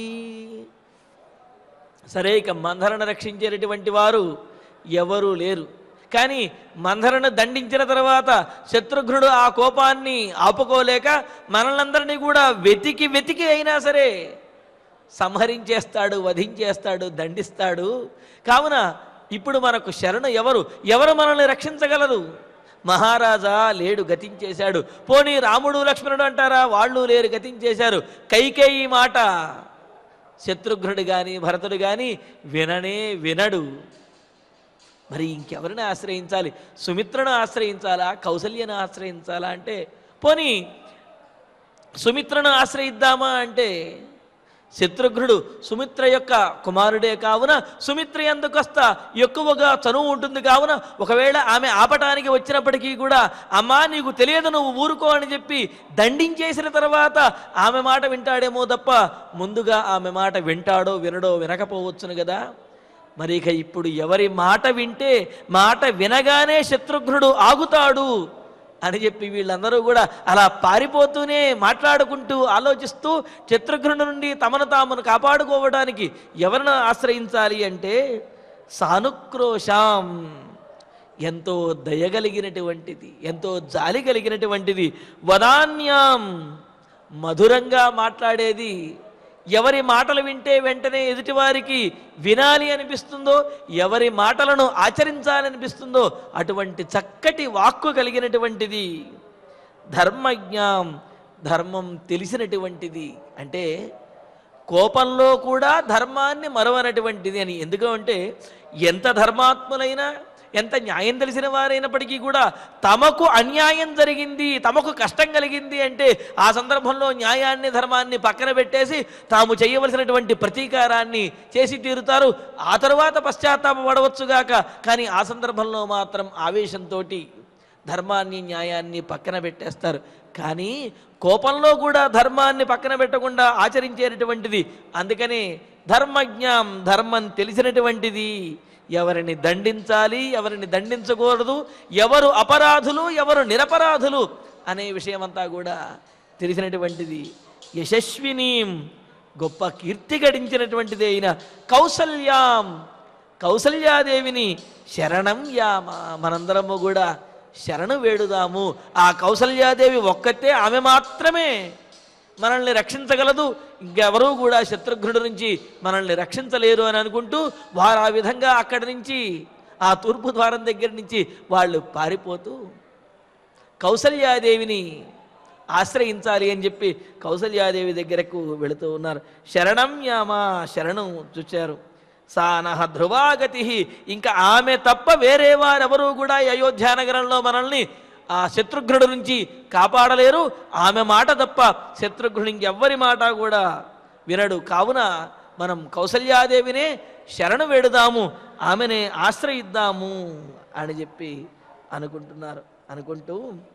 సరే ఇక మందరను రక్షించేటటువంటి వారు ఎవరూ లేరు కానీ మందరను దండించిన తర్వాత శత్రుఘ్నుడు ఆ కోపాన్ని ఆపుకోలేక మనల్నందరినీ కూడా వెతికి వెతికి అయినా సరే సంహరించేస్తాడు వధించేస్తాడు దండిస్తాడు కావున ఇప్పుడు మనకు శరణు ఎవరు ఎవరు మనల్ని రక్షించగలరు మహారాజా లేడు గతించేశాడు పోనీ రాముడు లక్ష్మణుడు అంటారా వాళ్ళు లేరు గతించేశారు కైకేయి మాట శత్రుఘ్నుడు కానీ భరతుడు కానీ విననే వినడు మరి ఇంకెవరిని ఆశ్రయించాలి సుమిత్రను ఆశ్రయించాలా కౌసల్యను ఆశ్రయించాలా అంటే పోనీ సుమిత్రను ఆశ్రయిద్దామా అంటే శత్రుఘ్నుడు సుమిత్ర యొక్క కుమారుడే కావున సుమిత్ర ఎందుకొస్తా ఎక్కువగా చనువు ఉంటుంది కావున ఒకవేళ ఆమె ఆపటానికి వచ్చినప్పటికీ కూడా అమ్మా నీకు తెలియదు నువ్వు ఊరుకో అని చెప్పి దండించేసిన తర్వాత ఆమె మాట వింటాడేమో తప్ప ముందుగా ఆమె మాట వింటాడో వినడో వినకపోవచ్చును కదా మరి ఇక ఇప్పుడు ఎవరి మాట వింటే మాట వినగానే శత్రుఘ్నుడు ఆగుతాడు అని చెప్పి వీళ్ళందరూ కూడా అలా పారిపోతూనే మాట్లాడుకుంటూ ఆలోచిస్తూ శత్రుఘ్నుడి నుండి తమను తామును కాపాడుకోవడానికి ఎవరిని ఆశ్రయించాలి అంటే సానుక్రోశాం ఎంతో దయగలిగినటువంటిది ఎంతో జాలి కలిగినటువంటిది వదాన్యాం మధురంగా మాట్లాడేది ఎవరి మాటలు వింటే వెంటనే ఎదుటివారికి వినాలి అనిపిస్తుందో ఎవరి మాటలను ఆచరించాలనిపిస్తుందో అటువంటి చక్కటి వాక్కు కలిగినటువంటిది ధర్మజ్ఞాం ధర్మం తెలిసినటువంటిది అంటే కోపంలో కూడా ధర్మాన్ని మరవనటువంటిది అని ఎందుకంటే ఎంత ధర్మాత్ములైనా ఎంత న్యాయం తెలిసిన వారైనప్పటికీ కూడా తమకు అన్యాయం జరిగింది తమకు కష్టం కలిగింది అంటే ఆ సందర్భంలో న్యాయాన్ని ధర్మాన్ని పక్కన పెట్టేసి తాము చేయవలసినటువంటి ప్రతీకారాన్ని చేసి తీరుతారు ఆ తరువాత పశ్చాత్తాపడవచ్చుగాక కానీ ఆ సందర్భంలో మాత్రం ఆవేశంతో ధర్మాన్ని న్యాయాన్ని పక్కన పెట్టేస్తారు కానీ కోపంలో కూడా ధర్మాన్ని పక్కన పెట్టకుండా ఆచరించేటటువంటిది అందుకనే ధర్మజ్ఞం ధర్మం తెలిసినటువంటిది ఎవరిని దండించాలి ఎవరిని దండించకూడదు ఎవరు అపరాధులు ఎవరు నిరపరాధులు అనే విషయమంతా కూడా తెలిసినటువంటిది యశస్వినీం గొప్ప కీర్తి గడించినటువంటిది అయిన కౌసల్యాం కౌసల్యాదేవిని శరణం యామ మనందరము కూడా శరణు వేడుదాము ఆ కౌసల్యాదేవి ఒక్కతే ఆమె మాత్రమే మనల్ని రక్షించగలదు ఇంకెవరూ కూడా శత్రుఘ్నుడి నుంచి మనల్ని రక్షించలేరు అని అనుకుంటూ వారు ఆ విధంగా అక్కడి నుంచి ఆ తూర్పు ద్వారం దగ్గర నుంచి వాళ్ళు పారిపోతూ కౌసల్యాదేవిని ఆశ్రయించాలి అని చెప్పి కౌసల్యాదేవి దగ్గరకు వెళుతూ ఉన్నారు శరణం యామా శరణం చూచారు సానహ ధ్రువాగతి ఇంకా ఆమె తప్ప వేరే వారెవరూ కూడా ఈ అయోధ్య నగరంలో మనల్ని ఆ శత్రుఘ్నుడి నుంచి కాపాడలేరు ఆమె మాట తప్ప శత్రుఘ్నుడు ఇంకెవ్వరి మాట కూడా వినడు కావున మనం కౌసల్యాదేవినే శరణు వేడుదాము ఆమెనే ఆశ్రయిద్దాము అని చెప్పి అనుకుంటున్నారు అనుకుంటూ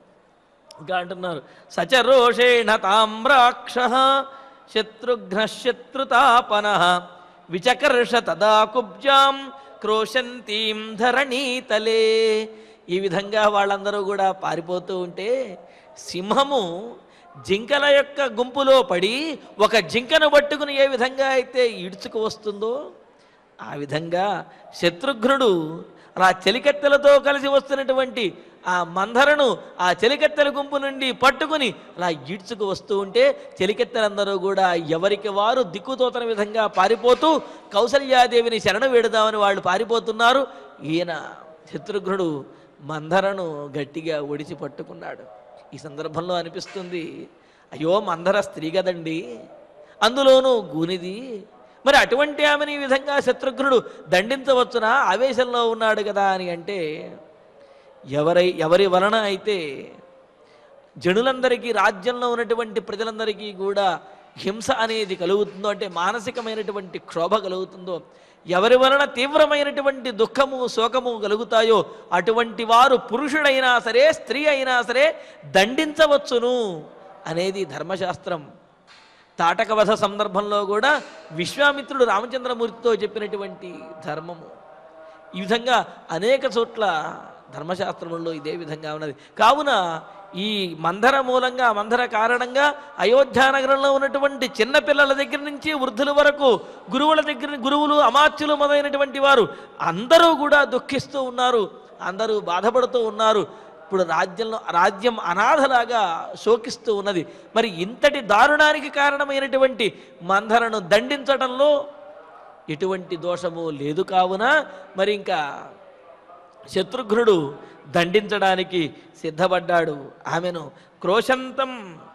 ఇంకా అంటున్నారు సచరోషేణ తామ్రాక్ష శత్రుఘ్న శత్రుతాపన విచకర్ష తదా కుబ్జాం క్రోశంతీం ధరణీతలే ఈ విధంగా వాళ్ళందరూ కూడా పారిపోతూ ఉంటే సింహము జింకల యొక్క గుంపులో పడి ఒక జింకను పట్టుకుని ఏ విధంగా అయితే ఈడ్చుకు వస్తుందో ఆ విధంగా శత్రుఘ్నుడు అలా చెలికత్తెలతో కలిసి వస్తున్నటువంటి ఆ మందరను ఆ చెలికత్తెల గుంపు నుండి పట్టుకుని అలా ఈడ్చుకు వస్తూ ఉంటే చెలికత్తెలందరూ కూడా ఎవరికి వారు దిక్కుతోతన విధంగా పారిపోతూ కౌసల్యాదేవిని శరణ వేడుదామని వాళ్ళు పారిపోతున్నారు ఈయన శత్రుఘ్నుడు మందరను గట్టిగా ఒడిచి పట్టుకున్నాడు ఈ సందర్భంలో అనిపిస్తుంది అయ్యో మందర స్త్రీ కదండి అందులోనూ గూనిది మరి అటువంటి ఆమెను ఈ విధంగా శత్రుఘ్నుడు దండించవచ్చునా ఆవేశంలో ఉన్నాడు కదా అని అంటే ఎవరై ఎవరి వలన అయితే జనులందరికీ రాజ్యంలో ఉన్నటువంటి ప్రజలందరికీ కూడా హింస అనేది కలుగుతుందో అంటే మానసికమైనటువంటి క్షోభ కలుగుతుందో ఎవరి వలన తీవ్రమైనటువంటి దుఃఖము శోకము కలుగుతాయో అటువంటి వారు పురుషుడైనా సరే స్త్రీ అయినా సరే దండించవచ్చును అనేది ధర్మశాస్త్రం తాటకవధ సందర్భంలో కూడా విశ్వామిత్రుడు రామచంద్రమూర్తితో చెప్పినటువంటి ధర్మము ఈ విధంగా అనేక చోట్ల ధర్మశాస్త్రముల్లో ఇదే విధంగా ఉన్నది కావున ఈ మందర మూలంగా మందర కారణంగా అయోధ్య నగరంలో ఉన్నటువంటి చిన్న పిల్లల దగ్గర నుంచి వృద్ధుల వరకు గురువుల దగ్గర గురువులు అమాత్యులు మొదలైనటువంటి వారు అందరూ కూడా దుఃఖిస్తూ ఉన్నారు అందరూ బాధపడుతూ ఉన్నారు ఇప్పుడు రాజ్యంలో రాజ్యం అనాథలాగా శోకిస్తూ ఉన్నది మరి ఇంతటి దారుణానికి కారణమైనటువంటి మందరను దండించడంలో ఎటువంటి దోషము లేదు కావున మరి ఇంకా శత్రుఘ్నుడు దండించడానికి సిద్ధపడ్డాడు ఆమెను క్రోశంతం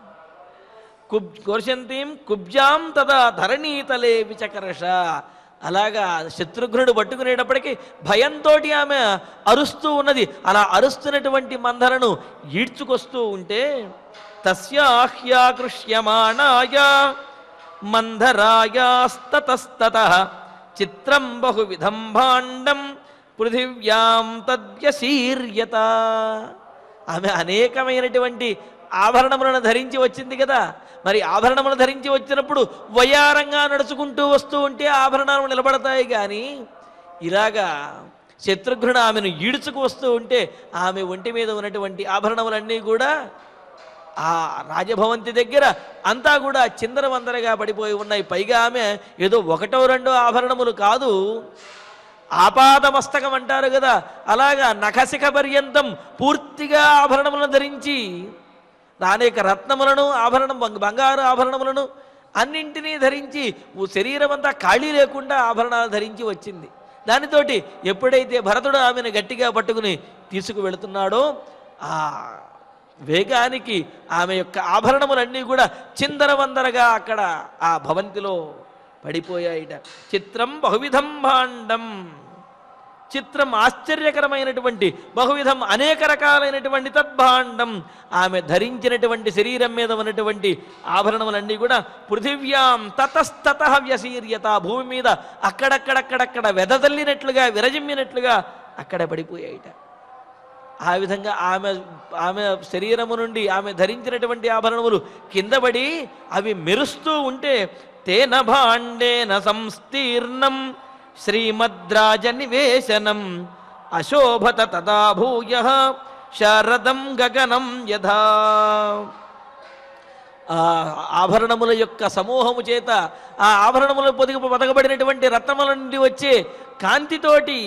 కుబ్ క్రోశంతీం కుబ్జాం తదా ధరణీతలే విచకర్ష అలాగా శత్రుఘ్నుడు పట్టుకునేటప్పటికీ భయంతో ఆమె అరుస్తూ ఉన్నది అలా అరుస్తున్నటువంటి మందరను ఈడ్చుకొస్తూ ఉంటే తస్యాహ్యాకృష్యమాణాయ మందరాయాస్తతస్తత చిత్రం బహువిధం భాండం పృథివ్యాం తద్యశీర్యత ఆమె అనేకమైనటువంటి ఆభరణములను ధరించి వచ్చింది కదా మరి ఆభరణములు ధరించి వచ్చినప్పుడు వయారంగా నడుచుకుంటూ వస్తూ ఉంటే ఆభరణాలు నిలబడతాయి కానీ ఇలాగా శత్రుఘ్నుడు ఆమెను ఈడ్చుకు వస్తూ ఉంటే ఆమె ఒంటి మీద ఉన్నటువంటి ఆభరణములన్నీ కూడా ఆ రాజభవంతి దగ్గర అంతా కూడా చిందరవందరగా పడిపోయి ఉన్నాయి పైగా ఆమె ఏదో ఒకటో రెండో ఆభరణములు కాదు ఆపాదమస్తకం అంటారు కదా అలాగా నఖశిఖ పర్యంతం పూర్తిగా ఆభరణములను ధరించి అనేక రత్నములను ఆభరణం బంగ- బంగారు ఆభరణములను అన్నింటినీ ధరించి ఓ శరీరం అంతా ఖాళీ లేకుండా ఆభరణాలు ధరించి వచ్చింది దానితోటి ఎప్పుడైతే భరతుడు ఆమెను గట్టిగా పట్టుకుని తీసుకువెళుతున్నాడో ఆ వేగానికి ఆమె యొక్క ఆభరణములన్నీ కూడా చిందరవందరగా అక్కడ ఆ భవంతిలో పడిపోయాయిట చిత్రం బహువిధం భాండం చిత్రం ఆశ్చర్యకరమైనటువంటి బహువిధం అనేక రకాలైనటువంటి తద్భాండం ఆమె ధరించినటువంటి శరీరం మీద ఉన్నటువంటి ఆభరణములన్నీ కూడా పృథివ్యాం తతస్తత వ్యసీర్యత భూమి మీద అక్కడక్కడక్కడక్కడ వెదజల్లినట్లుగా విరజిమ్మినట్లుగా అక్కడ పడిపోయాయిట ఆ విధంగా ఆమె ఆమె శరీరము నుండి ఆమె ధరించినటువంటి ఆభరణములు కింద పడి అవి మెరుస్తూ ఉంటే తేన భాండేన సంస్తీర్ణం శ్రీమద్రాజ నివేశనం అశోభత తదా భూయ శారదం గగనం యథా ఆ ఆభరణముల యొక్క సమూహము చేత ఆ ఆభరణముల పొదిగి పదగబడినటువంటి రత్నముల నుండి వచ్చే కాంతితోటి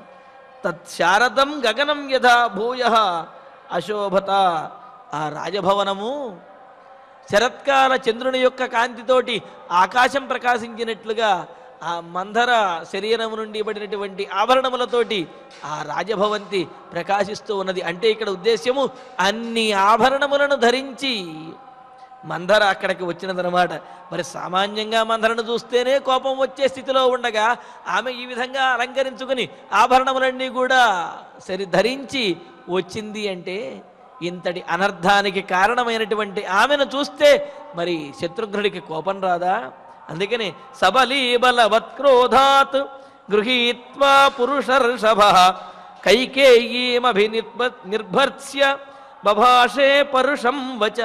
తత్శారదం గగనం యథా భూయ అశోభత ఆ రాజభవనము శరత్కాల చంద్రుని యొక్క కాంతితోటి ఆకాశం ప్రకాశించినట్లుగా ఆ మందర శరీరము నుండి పడినటువంటి ఆభరణములతోటి ఆ రాజభవంతి ప్రకాశిస్తూ ఉన్నది అంటే ఇక్కడ ఉద్దేశ్యము అన్ని ఆభరణములను ధరించి మందర అక్కడికి వచ్చినదనమాట మరి సామాన్యంగా మందరను చూస్తేనే కోపం వచ్చే స్థితిలో ఉండగా ఆమె ఈ విధంగా అలంకరించుకుని ఆభరణములన్నీ కూడా సరి ధరించి వచ్చింది అంటే ఇంతటి అనర్థానికి కారణమైనటువంటి ఆమెను చూస్తే మరి శత్రుఘ్నుడికి కోపం రాదా అందుకని సబలీ బలవత్క్రోధాత్ గృహీత్వా పురుషర్షభ కైకేయీమభినిర్భ నిర్భర్స్య బభాషే పరుషం వచ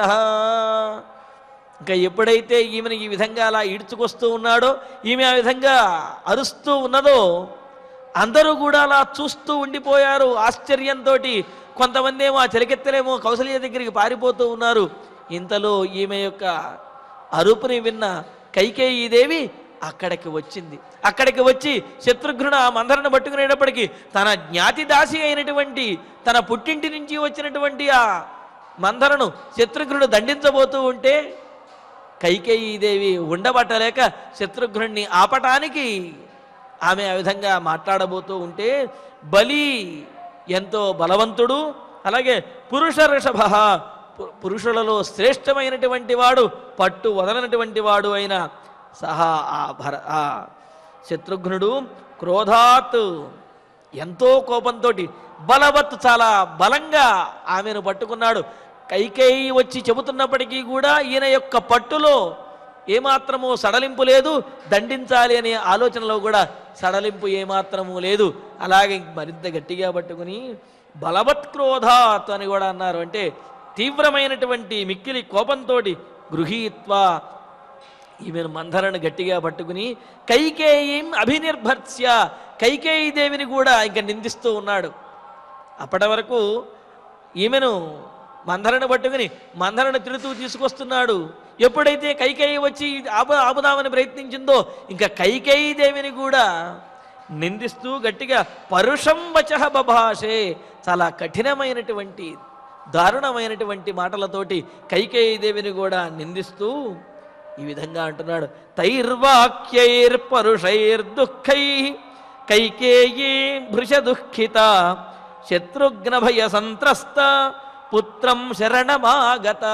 ఇంకా ఎప్పుడైతే ఈమెను ఈ విధంగా అలా ఈడ్చుకొస్తూ ఉన్నాడో ఈమె ఆ విధంగా అరుస్తూ ఉన్నదో అందరూ కూడా అలా చూస్తూ ఉండిపోయారు ఆశ్చర్యంతో కొంతమంది ఏమో ఆ చెలికెత్తలేమో కౌసల్య దగ్గరికి పారిపోతూ ఉన్నారు ఇంతలో ఈమె యొక్క అరుపుని విన్న కైకేయీదేవి అక్కడికి వచ్చింది అక్కడికి వచ్చి శత్రుఘ్నుడు ఆ మందరను పట్టుకునేటప్పటికీ తన జ్ఞాతి దాసి అయినటువంటి తన పుట్టింటి నుంచి వచ్చినటువంటి ఆ మందరను శత్రుఘ్నుడు దండించబోతూ ఉంటే కైకేయీదేవి ఉండబట్టలేక శత్రుఘ్నుడిని ఆపటానికి ఆమె ఆ విధంగా మాట్లాడబోతూ ఉంటే బలి ఎంతో బలవంతుడు అలాగే పురుష ఋషభ పు- పురుషులలో శ్రేష్టమైనటువంటి వాడు పట్టు వదలనటువంటి వాడు అయిన సహా ఆ భర ఆ శత్రుఘ్నుడు క్రోధాత్ ఎంతో కోపంతో బలవత్ చాలా బలంగా ఆమెను పట్టుకున్నాడు కైకేయి వచ్చి చెబుతున్నప్పటికీ కూడా ఈయన యొక్క పట్టులో ఏమాత్రము సడలింపు లేదు దండించాలి అనే ఆలోచనలో కూడా సడలింపు ఏమాత్రము లేదు అలాగే మరింత గట్టిగా పట్టుకుని బలవత్క్రోధాత్ అని కూడా అన్నారు అంటే తీవ్రమైనటువంటి మిక్కిలి కోపంతో గృహీత్వా ఈమెను మందరను గట్టిగా పట్టుకుని కైకేయిం అభినిర్భర్స్య కైకేయి దేవిని కూడా ఇంకా నిందిస్తూ ఉన్నాడు అప్పటి వరకు ఈమెను మందరను పట్టుకుని మందరను తిడుతూ తీసుకొస్తున్నాడు ఎప్పుడైతే కైకేయి వచ్చి ఆపు ఆపుదామని ప్రయత్నించిందో ఇంకా కైకేయి దేవిని కూడా నిందిస్తూ గట్టిగా పరుషం వచ బభాషే చాలా కఠినమైనటువంటి దారుణమైనటువంటి మాటలతోటి కైకేయి దేవిని కూడా నిందిస్తూ ఈ విధంగా అంటున్నాడు తైర్వాక్యైర్ పరుషైర్ దుఃఖై కైకేయీ భృష దుఃఖిత శత్రుఘ్న భయ సంత్రస్త పుత్రం శరణమాగత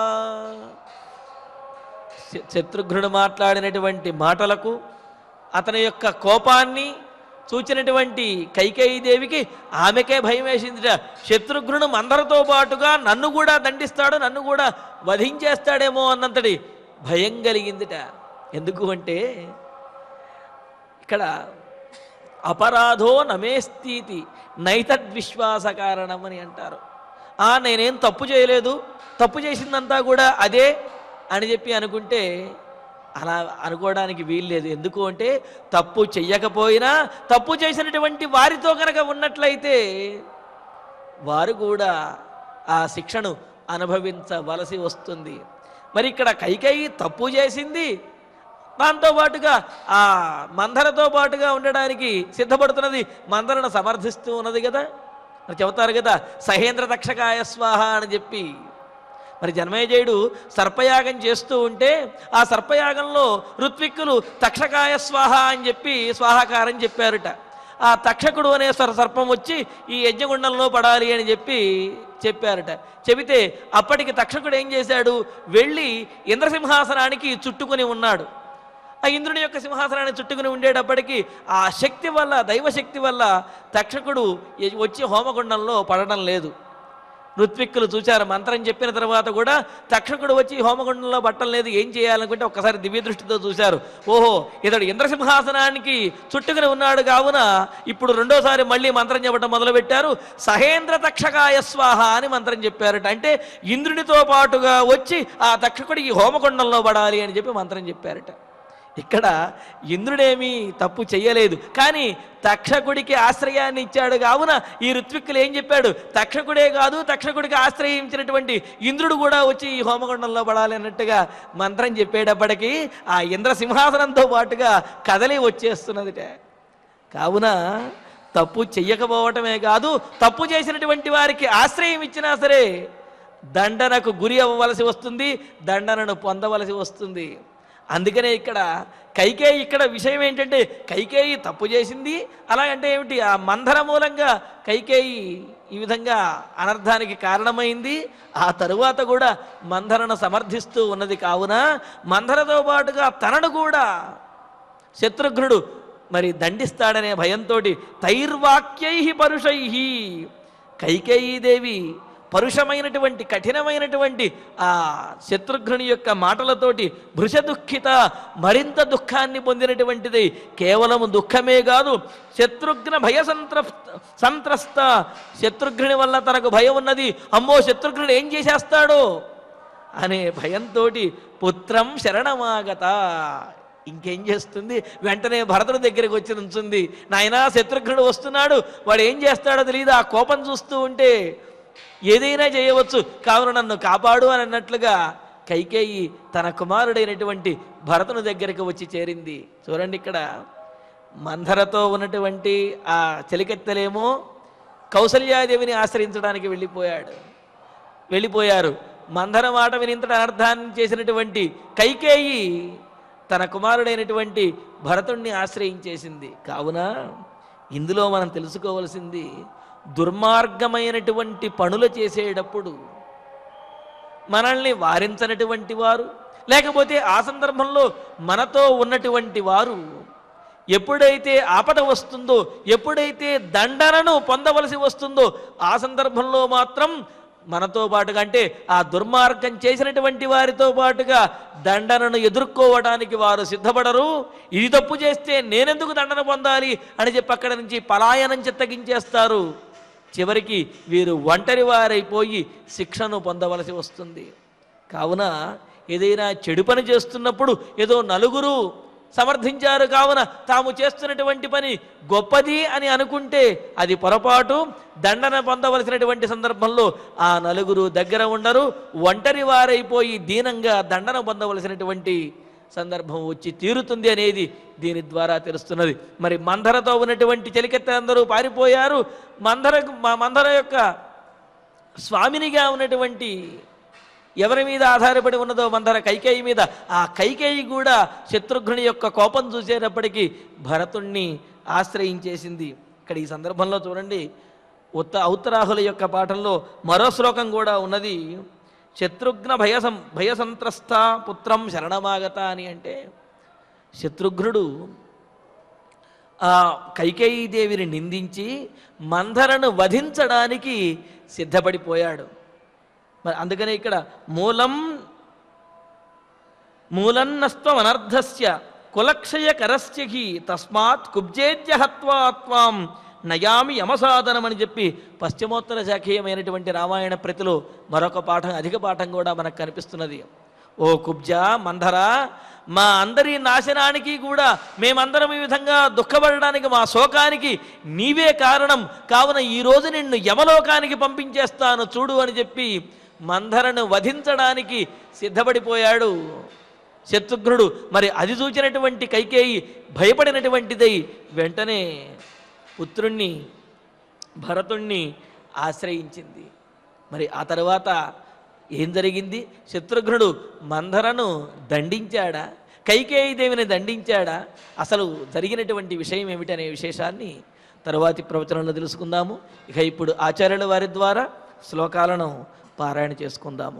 శ- శత్రుఘ్నుడు మాట్లాడినటువంటి మాటలకు అతని యొక్క కోపాన్ని చూచినటువంటి కైకేయి దేవికి ఆమెకే భయం వేసిందిట శత్రుఘ్నుడు అందరితో పాటుగా నన్ను కూడా దండిస్తాడు నన్ను కూడా వధించేస్తాడేమో అన్నంతటి భయం కలిగిందిట ఎందుకు అంటే ఇక్కడ అపరాధో నమేస్తీతి నైతద్విశ్వాస కారణం అని అంటారు ఆ నేనేం తప్పు చేయలేదు తప్పు చేసిందంతా కూడా అదే అని చెప్పి అనుకుంటే అలా అనుకోవడానికి వీల్లేదు ఎందుకు అంటే తప్పు చెయ్యకపోయినా తప్పు చేసినటువంటి వారితో కనుక ఉన్నట్లయితే వారు కూడా ఆ శిక్షను అనుభవించవలసి వస్తుంది మరి ఇక్కడ కైకేయి తప్పు చేసింది దాంతో పాటుగా ఆ మందరతో పాటుగా ఉండడానికి సిద్ధపడుతున్నది మందరను సమర్థిస్తూ ఉన్నది కదా మరి చెబుతారు కదా సహేంద్ర దక్షకాయ స్వాహ అని చెప్పి మరి జన్మేజయుడు సర్పయాగం చేస్తూ ఉంటే ఆ సర్పయాగంలో ఋత్విక్కులు తక్షకాయ స్వాహ అని చెప్పి స్వాహాకారం చెప్పారుట ఆ తక్షకుడు అనే సర్ సర్పం వచ్చి ఈ యజ్ఞగుండంలో పడాలి అని చెప్పి చెప్పారట చెబితే అప్పటికి తక్షకుడు ఏం చేశాడు వెళ్ళి ఇంద్రసింహాసనానికి చుట్టుకొని ఉన్నాడు ఆ ఇంద్రుని యొక్క సింహాసనాన్ని చుట్టుకుని ఉండేటప్పటికీ ఆ శక్తి వల్ల దైవశక్తి వల్ల తక్షకుడు ఎ- వచ్చి హోమగుండంలో పడడం లేదు ఋత్విక్కులు చూశారు మంత్రం చెప్పిన తర్వాత కూడా తక్షకుడు వచ్చి హోమగుండంలో పట్టం లేదు ఏం చేయాలనుకుంటే ఒక్కసారి దివ్య దృష్టితో చూశారు ఓహో ఇతడు ఇంద్రసింహాసనానికి చుట్టుకుని ఉన్నాడు కావున ఇప్పుడు రెండోసారి మళ్ళీ మంత్రం చెప్పడం మొదలుపెట్టారు సహేంద్ర తక్షకాయ స్వాహ అని మంత్రం చెప్పారట అంటే ఇంద్రునితో పాటుగా వచ్చి ఆ తక్షకుడు ఈ హోమగుండంలో పడాలి అని చెప్పి మంత్రం చెప్పారట ఇక్కడ ఇంద్రుడేమీ తప్పు చెయ్యలేదు కానీ తక్షకుడికి ఆశ్రయాన్ని ఇచ్చాడు కావున ఈ ఋత్విక్కులు ఏం చెప్పాడు తక్షకుడే కాదు తక్షకుడికి ఆశ్రయించినటువంటి ఇంద్రుడు కూడా వచ్చి ఈ హోమగుండంలో పడాలి అన్నట్టుగా మంత్రం చెప్పేటప్పటికీ ఆ ఇంద్ర సింహాసనంతో పాటుగా కదలి వచ్చేస్తున్నదిట కావున తప్పు చెయ్యకపోవటమే కాదు తప్పు చేసినటువంటి వారికి ఆశ్రయం ఇచ్చినా సరే దండనకు గురి అవ్వవలసి వస్తుంది దండనను పొందవలసి వస్తుంది అందుకనే ఇక్కడ కైకేయి ఇక్కడ విషయం ఏంటంటే కైకేయి తప్పు చేసింది అలాగంటే ఏమిటి ఆ మంధర మూలంగా కైకేయి ఈ విధంగా అనర్థానికి కారణమైంది ఆ తరువాత కూడా మంధరను సమర్థిస్తూ ఉన్నది కావున మంధరతో పాటుగా తనను కూడా శత్రుఘ్నుడు మరి దండిస్తాడనే భయంతో తైర్వాక్యై పరుషై కైకేయీదేవి పరుషమైనటువంటి కఠినమైనటువంటి ఆ శత్రుఘ్నుని యొక్క మాటలతోటి భృష దుఃఖిత మరింత దుఃఖాన్ని పొందినటువంటిది కేవలం దుఃఖమే కాదు శత్రుఘ్న భయ సంత్ర సంత్రస్త శత్రుఘ్నుని వల్ల తనకు భయం ఉన్నది అమ్మో శత్రుఘ్నుడు ఏం చేసేస్తాడో అనే భయంతో పుత్రం శరణమాగత ఇంకేం చేస్తుంది వెంటనే భరతుడి దగ్గరికి వచ్చి నుంచుంది నాయనా శత్రుఘ్నుడు వస్తున్నాడు వాడు ఏం చేస్తాడో తెలియదు ఆ కోపం చూస్తూ ఉంటే ఏదైనా చేయవచ్చు కావున నన్ను కాపాడు అని అన్నట్లుగా కైకేయి తన కుమారుడైనటువంటి భరతుని దగ్గరికి వచ్చి చేరింది చూడండి ఇక్కడ మంధరతో ఉన్నటువంటి ఆ చెలికెత్తలేమో కౌసల్యాదేవిని ఆశ్రయించడానికి వెళ్ళిపోయాడు వెళ్ళిపోయారు మందర మాట వినింతటి అనర్థాన్ని చేసినటువంటి కైకేయి తన కుమారుడైనటువంటి భరతుణ్ణి ఆశ్రయించేసింది కావున ఇందులో మనం తెలుసుకోవలసింది దుర్మార్గమైనటువంటి పనులు చేసేటప్పుడు మనల్ని వారించనటువంటి వారు లేకపోతే ఆ సందర్భంలో మనతో ఉన్నటువంటి వారు ఎప్పుడైతే ఆపద వస్తుందో ఎప్పుడైతే దండనను పొందవలసి వస్తుందో ఆ సందర్భంలో మాత్రం మనతో పాటుగా అంటే ఆ దుర్మార్గం చేసినటువంటి వారితో పాటుగా దండనను ఎదుర్కోవడానికి వారు సిద్ధపడరు ఇది తప్పు చేస్తే నేనెందుకు దండన పొందాలి అని చెప్పి అక్కడ నుంచి పలాయనం చిత్తగించేస్తారు చివరికి వీరు ఒంటరి వారైపోయి శిక్షను పొందవలసి వస్తుంది కావున ఏదైనా చెడు పని చేస్తున్నప్పుడు ఏదో నలుగురు సమర్థించారు కావున తాము చేస్తున్నటువంటి పని గొప్పది అని అనుకుంటే అది పొరపాటు దండన పొందవలసినటువంటి సందర్భంలో ఆ నలుగురు దగ్గర ఉండరు ఒంటరి వారైపోయి దీనంగా దండన పొందవలసినటువంటి సందర్భం వచ్చి తీరుతుంది అనేది దీని ద్వారా తెలుస్తున్నది మరి మందరతో ఉన్నటువంటి చెలికెత్త అందరూ పారిపోయారు మందరకు మా మందర యొక్క స్వామినిగా ఉన్నటువంటి ఎవరి మీద ఆధారపడి ఉన్నదో మందర కైకేయి మీద ఆ కైకేయి కూడా శత్రుఘ్నుని యొక్క కోపం చూసేటప్పటికీ భరతుణ్ణి ఆశ్రయించేసింది ఇక్కడ ఈ సందర్భంలో చూడండి ఉత్త ఔత్తరాహుల యొక్క పాఠంలో మరో శ్లోకం కూడా ఉన్నది శత్రుఘ్న భయసం భయసంత్రస్త పుత్రం శరణమాగత అని అంటే శత్రుఘ్నుడు ఆ కైకేయీదేవిని నిందించి మంధరను వధించడానికి సిద్ధపడిపోయాడు మరి అందుకనే ఇక్కడ మూలం మూలన్నస్త్వం అనర్ధస్య కులక్షయ కరస్యహి తస్మాత్ కుబ్జేద్య హత్వా త్వాం నయామి యమసాధనమని చెప్పి పశ్చిమోత్తర శాఖీయమైనటువంటి రామాయణ ప్రతిలో మరొక పాఠం అధిక పాఠం కూడా మనకు కనిపిస్తున్నది ఓ కుబ్జా మంధర మా అందరి నాశనానికి కూడా మేమందరం ఈ విధంగా దుఃఖపడడానికి మా శోకానికి నీవే కారణం కావున ఈ రోజు నిన్ను యమలోకానికి పంపించేస్తాను చూడు అని చెప్పి మంధరను వధించడానికి సిద్ధపడిపోయాడు శత్రుఘ్నుడు మరి అది చూచినటువంటి కైకేయి భయపడినటువంటిదై వెంటనే పుత్రుణ్ణి భరతుణ్ణి ఆశ్రయించింది మరి ఆ తర్వాత ఏం జరిగింది శత్రుఘ్నుడు మంధరను దండించాడా కైకేయి దేవిని దండించాడా అసలు జరిగినటువంటి విషయం ఏమిటనే విశేషాన్ని తరువాతి ప్రవచనంలో తెలుసుకుందాము ఇక ఇప్పుడు ఆచార్యుల వారి ద్వారా శ్లోకాలను పారాయణ చేసుకుందాము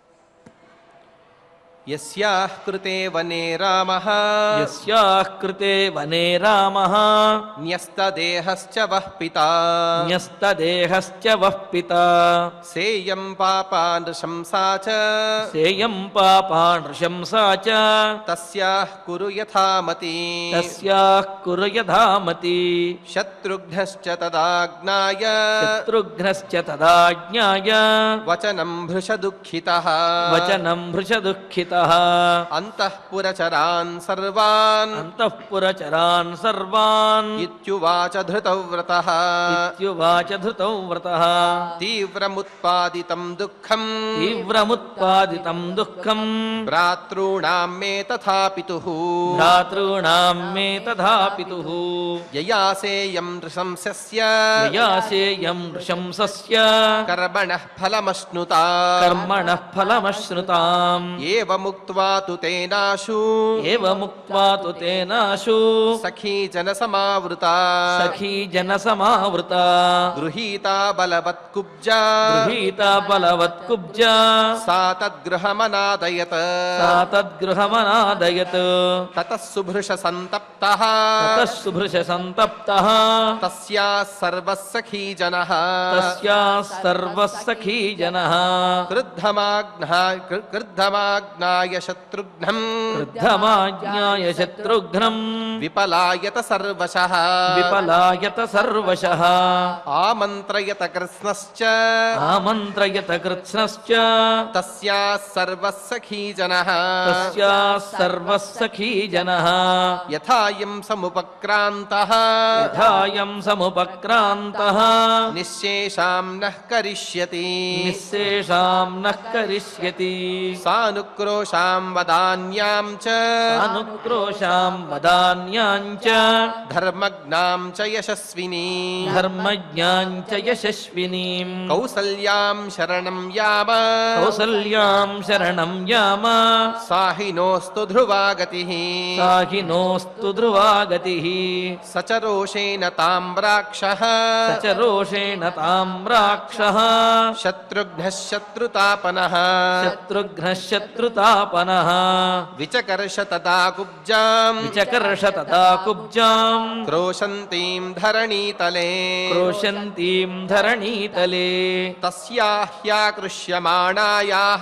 యస్యాః కృతే వనే రామः యస్యాః కృతే వనే రామః న్యస్తదేహశ్చ వః పితా న్యస్తదేహశ్చ వః పితా సేయం పాపా నృశంసా చ సేయం పాపా నృశంసా చ తస్యాః కురు యథామతి తస్యాః కురు యథామతి శత్రుఘ్నశ్చ తదాజ్ఞాయ శత్రుఘ్నశ్చ తదాజ్ఞాయ వచనం భృశదుఃఖితः వచనం భృశదుఃఖితः అంతఃపురచరాన్ సర్వాన్ అంతఃపురచరాన్ సర్వాన్ ఇత్యువాచ ధృతవ్రతः ఇత్యువాచ ధృతౌ వ్రతః తీవ్రముత్పాదితం దుఃఖం తీవ్రముత్పాదితం దుఃఖం భ్రాతॄణాం మే తథా పితుః భ్రాతॄణాం మే తథా పితుః యయాసేయం నృశంసస్య యయాసేయం నృశంసస్య కర్మణః ఫలమశ్నుతా కర్మణః ఫలమశ్నుతాం ఏవముక్త్వా తు తేనాశు ఏవముక్త్వా తు తేనాశు సఖీ జనసమావృతా సఖీ జనసమావృత గృహీతా బలవత్కుబ్జా గృహీత బలవత్కుబ్జ సా తద్గృహమనాదయత్ సా తద్గృహమనాదయత్ తతః సుభృశ సంతప్తః తతః సుభృశ సంతప్తః తస్యా సర్వः సఖీ జనः తస్యా సర్వः సఖీ జనः క్రుద్ధమాగ్నా క్రుద్ధమాజ్ఞాయ శత్రుఘ్నం వృద్ధమాజ్ఞాయ శత్రుఘ్నం విపలాయత సర్వశః విపలాయత సర్వశః ఆమంత్రయత కృష్ణశ్చ ఆమంత్రయత కృత్స్నశ్చ తస్యా సర్వः సఖీ జనः తస్యా సర్వः సఖీ జనः యథాయం సముపక్రాంతః యథాయం సముపక్రాంతః నిశ్శేషాం నః కరిష్యతి నిశ్శేషాం నః కరిష్యతి సానుక్రోశాం వదాన్యాం చ అనుక్రోశాం వదాన్యాం చ ధర్మజ్ఞాం చ యశస్వినీ ధర్మజ్ఞాం చ యశస్వినీం కౌసల్యాం శరణం యామ కౌసల్యాం శరణం యామ సాహినోస్తు ధ్రువాగతి సాహినోస్తు ధ్రువాగతి సచరోషేణ తామ్రాక్ష సచరోషేణ తామ్రాక్ష శత్రుఘ్న శత్రుతాపన శత్రుఘ్న శత్రుతాపన విచకర్ష తదా కుబ్జాం విచకర్ష తదా కుబ్జాం క్రోశంతీం ధరణీతలే క్రోశంతీం ధరణీతలే తస్యాహ్యాకృష్యమాణాయాः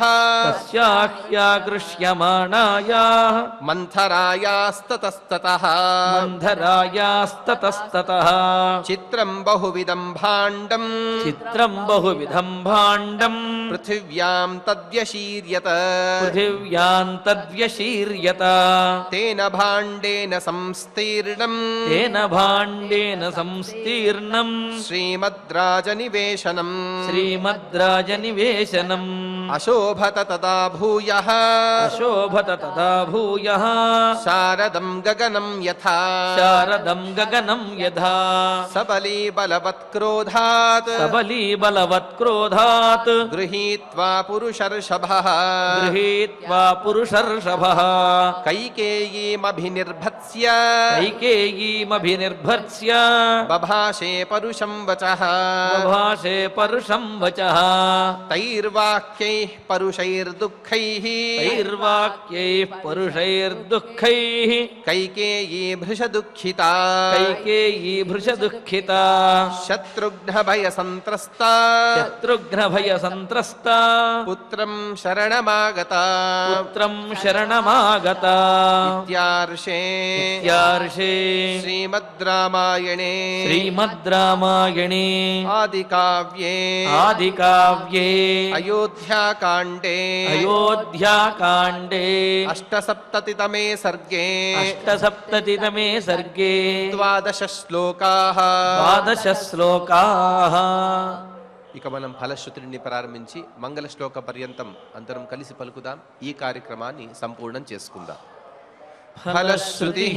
తస్యాహ్యాకృష్యమాణాయా మంథరాయాస్తతస్తతः మంధరాయాస్తతస్తతః చిత్రం బహువిధం భాండం చిత్రం బహువిధం భాండం పృథివ్యాం తద్వ్యశీర్యత పృథివ్యాం తద్వ్యశీర్యత తేన భాండేన సంస్తీర్ణం తేన భాండేన సంస్తీర్ణం శ్రీమద్రాజనివేశనం శ్రీమద్రాజనివేశనం అశోభత తదా భూయః అశోభత తదా భూయః శారదం గగనం యథా శారదం గగనం యథా సబలీ బలవత్క్రోధాత్ సబలీ బలవత్క్రోధాత్ గృహీత్వా పురుషర్షభः గృహీత్వా పురుషర్షభः కైకేయీమభినిర్భత్స్య కైకేయీమభినిర్భర్స్య బభాషే పరుషం వచః భాషే పరుషం వచః తైర్వాక్యైః పరుషైర్దుఃఖైః తైర్వాక్యైః పరుషైర్దుఃఖైః కైకేయీ భృశదుఃఖితా కైకేయీ భృశ దుఃఖిత శత్రుఘ్న భయ సంత్రస్తా శత్రుఘ్న భయ సంత్రస్త పుత్రం శరణమాగత పుత్రం శరణమాగత ఇత్యార్షే ఇత్యార్షే శ్రీమద్ రామాయణే శ్రీమద్ రామాయణే ఆదికావ్యే ఆదికావ్యే అయోధ్యాకాండే అయోధ్యాకాండే అష్టసప్తతితమే సర్గే అష్టసప్తతితమే సర్గే ద్వాదశ శ్లోకాः ద్వాదశ శ్లోకాः ఇక మనం ఫలశ్రుతుడిని ప్రారంభించి మంగళ శ్లోక పర్యంతం అందరం కలిసి పలుకుదాం ఈ కార్యక్రమాన్ని సంపూర్ణం చేసుకుందాం ఫలశ్రుతి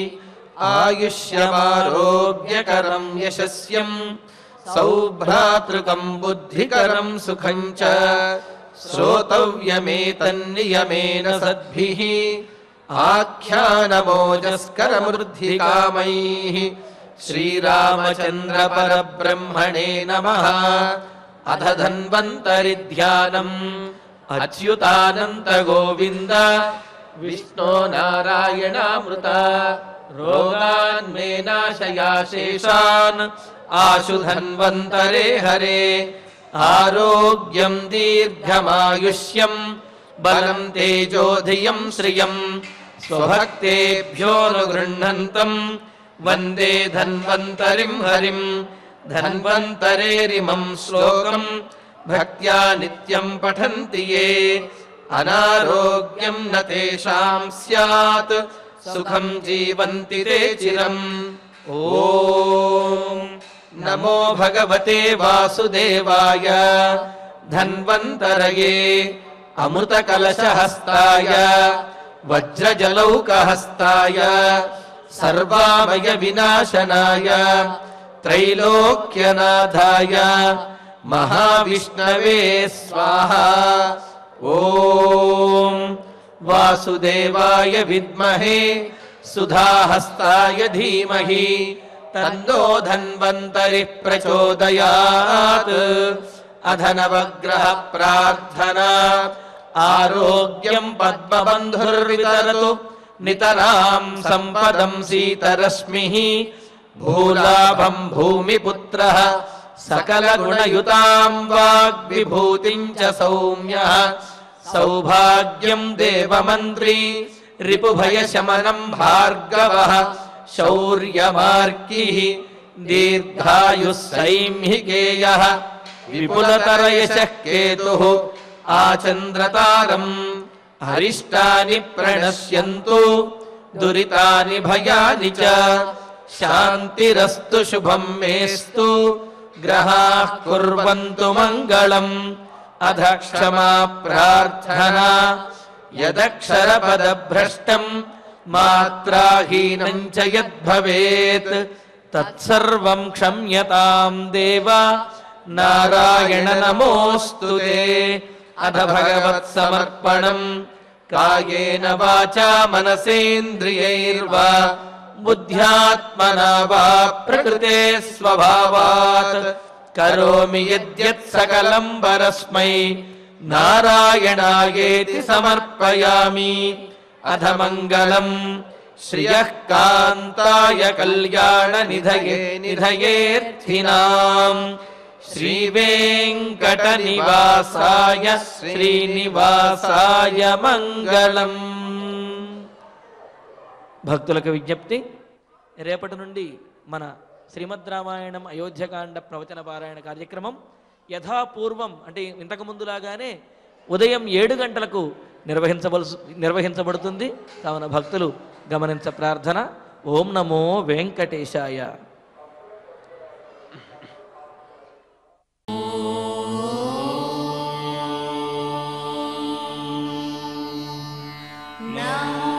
ఆయుష్యమారోగ్యకరం యశస్యం సౌభ్రాతృకం బుద్ధికరం సుఖం చ శ్రోతవ్యమేతన్నియమేన సద్భిః ఆఖ్యానమోజస్కరమృద్ధికామైః శ్రీరామచంద్ర పరబ్రహ్మణే నమ అధ ధన్వంతరి ధ్యానం అచ్యుతానంత గోవింద విష్ణో నారాయణామృత రోగాన్ మే నాశయా శేషాన్ ఆశు ధన్వంతరే హరే ఆరోగ్యం దీర్ఘమాయుష్యం బలం తేజోధియం శ్రియం స్వభక్తేభ్యోనుగృహంతం వందే ధన్వంతరిం హరిం ధన్వంతరేరిమం శ్లోకం భక్త్యా నిత్యం పఠంతి ఏ అనారోగ్యం న తేషాం స్యాత్ సుఖం జీవంతి తే చిరం ఓం నమో భగవతే వాసుదేవాయ ధన్వంతరయే అమృతకలశహస్తాయ వజ్రజలౌకహస్తాయ సర్వామయ వినాశనాయ త్రైలోక్యనాథాయ మహావిష్ణవే స్వాహ ఓం వాసుదేవాయ విద్మహే సుధాహస్తాయ ధీమహి తన్నో ధన్వంతరి ప్రచోదయాత్ అధనవగ్రహ ప్రార్థనా ఆరోగ్యం పద్మబంధుర్వితరతు నితరాం సంపదం సీతరశ్మి భూలాభం భూమిపుత్ర సకల గుణయుతాం వాగ్విభూతిం చ సౌమ్య సౌభాగ్యం దేవమంత్రి రిపుభయశమనం భార్గవ శౌర్యమార్కి దీర్ఘాయుः సైంహికేయ విపులతరయశ కేతు ఆచంద్రతారం అరిష్టాని ప్రణశ్యంతు దురితాని భయాని చ శాంతిరస్తు శుభం మేస్తు గ్రహాः కుర్వంతు మంగళం అధ క్షమా ప్రార్థనా యదక్షరపదభ్రష్టం మాత్రాహీనం చ యద్భవేత్ తత్సర్వం క్షమ్యతాం దేవ నారాయణ నమోऽस्तु తే అధ భగవత్ సమర్పణం కాయేన వాచా మనసేంద్రియైర్వా బుద్ధ్యాత్మనా వా ప్రకృతే స్వభావాత్ కరోమి యద్యత్ సకలం పరస్మై నారాయణాయేతి సమర్పయామి అధ మంగళం శ్రియః కాంతాయ కళ్యాణ నిధయే నిధయేర్థినాం శ్రీవేంకట నివాసాయ శ్రీనివాసాయ మంగళం భక్తులకు విజ్ఞప్తి రేపటి నుండి మన శ్రీమద్ రామాయణం అయోధ్యకాండ ప్రవచన పారాయణ కార్యక్రమం యథాపూర్వం అంటే ఇంతకు ముందులాగానే ఉదయం ఏడు గంటలకు నిర్వహించవలసి నిర్వహించబడుతుంది కావున భక్తులు గమనించ ప్రార్థన ఓం నమో వెంకటేశాయ నమో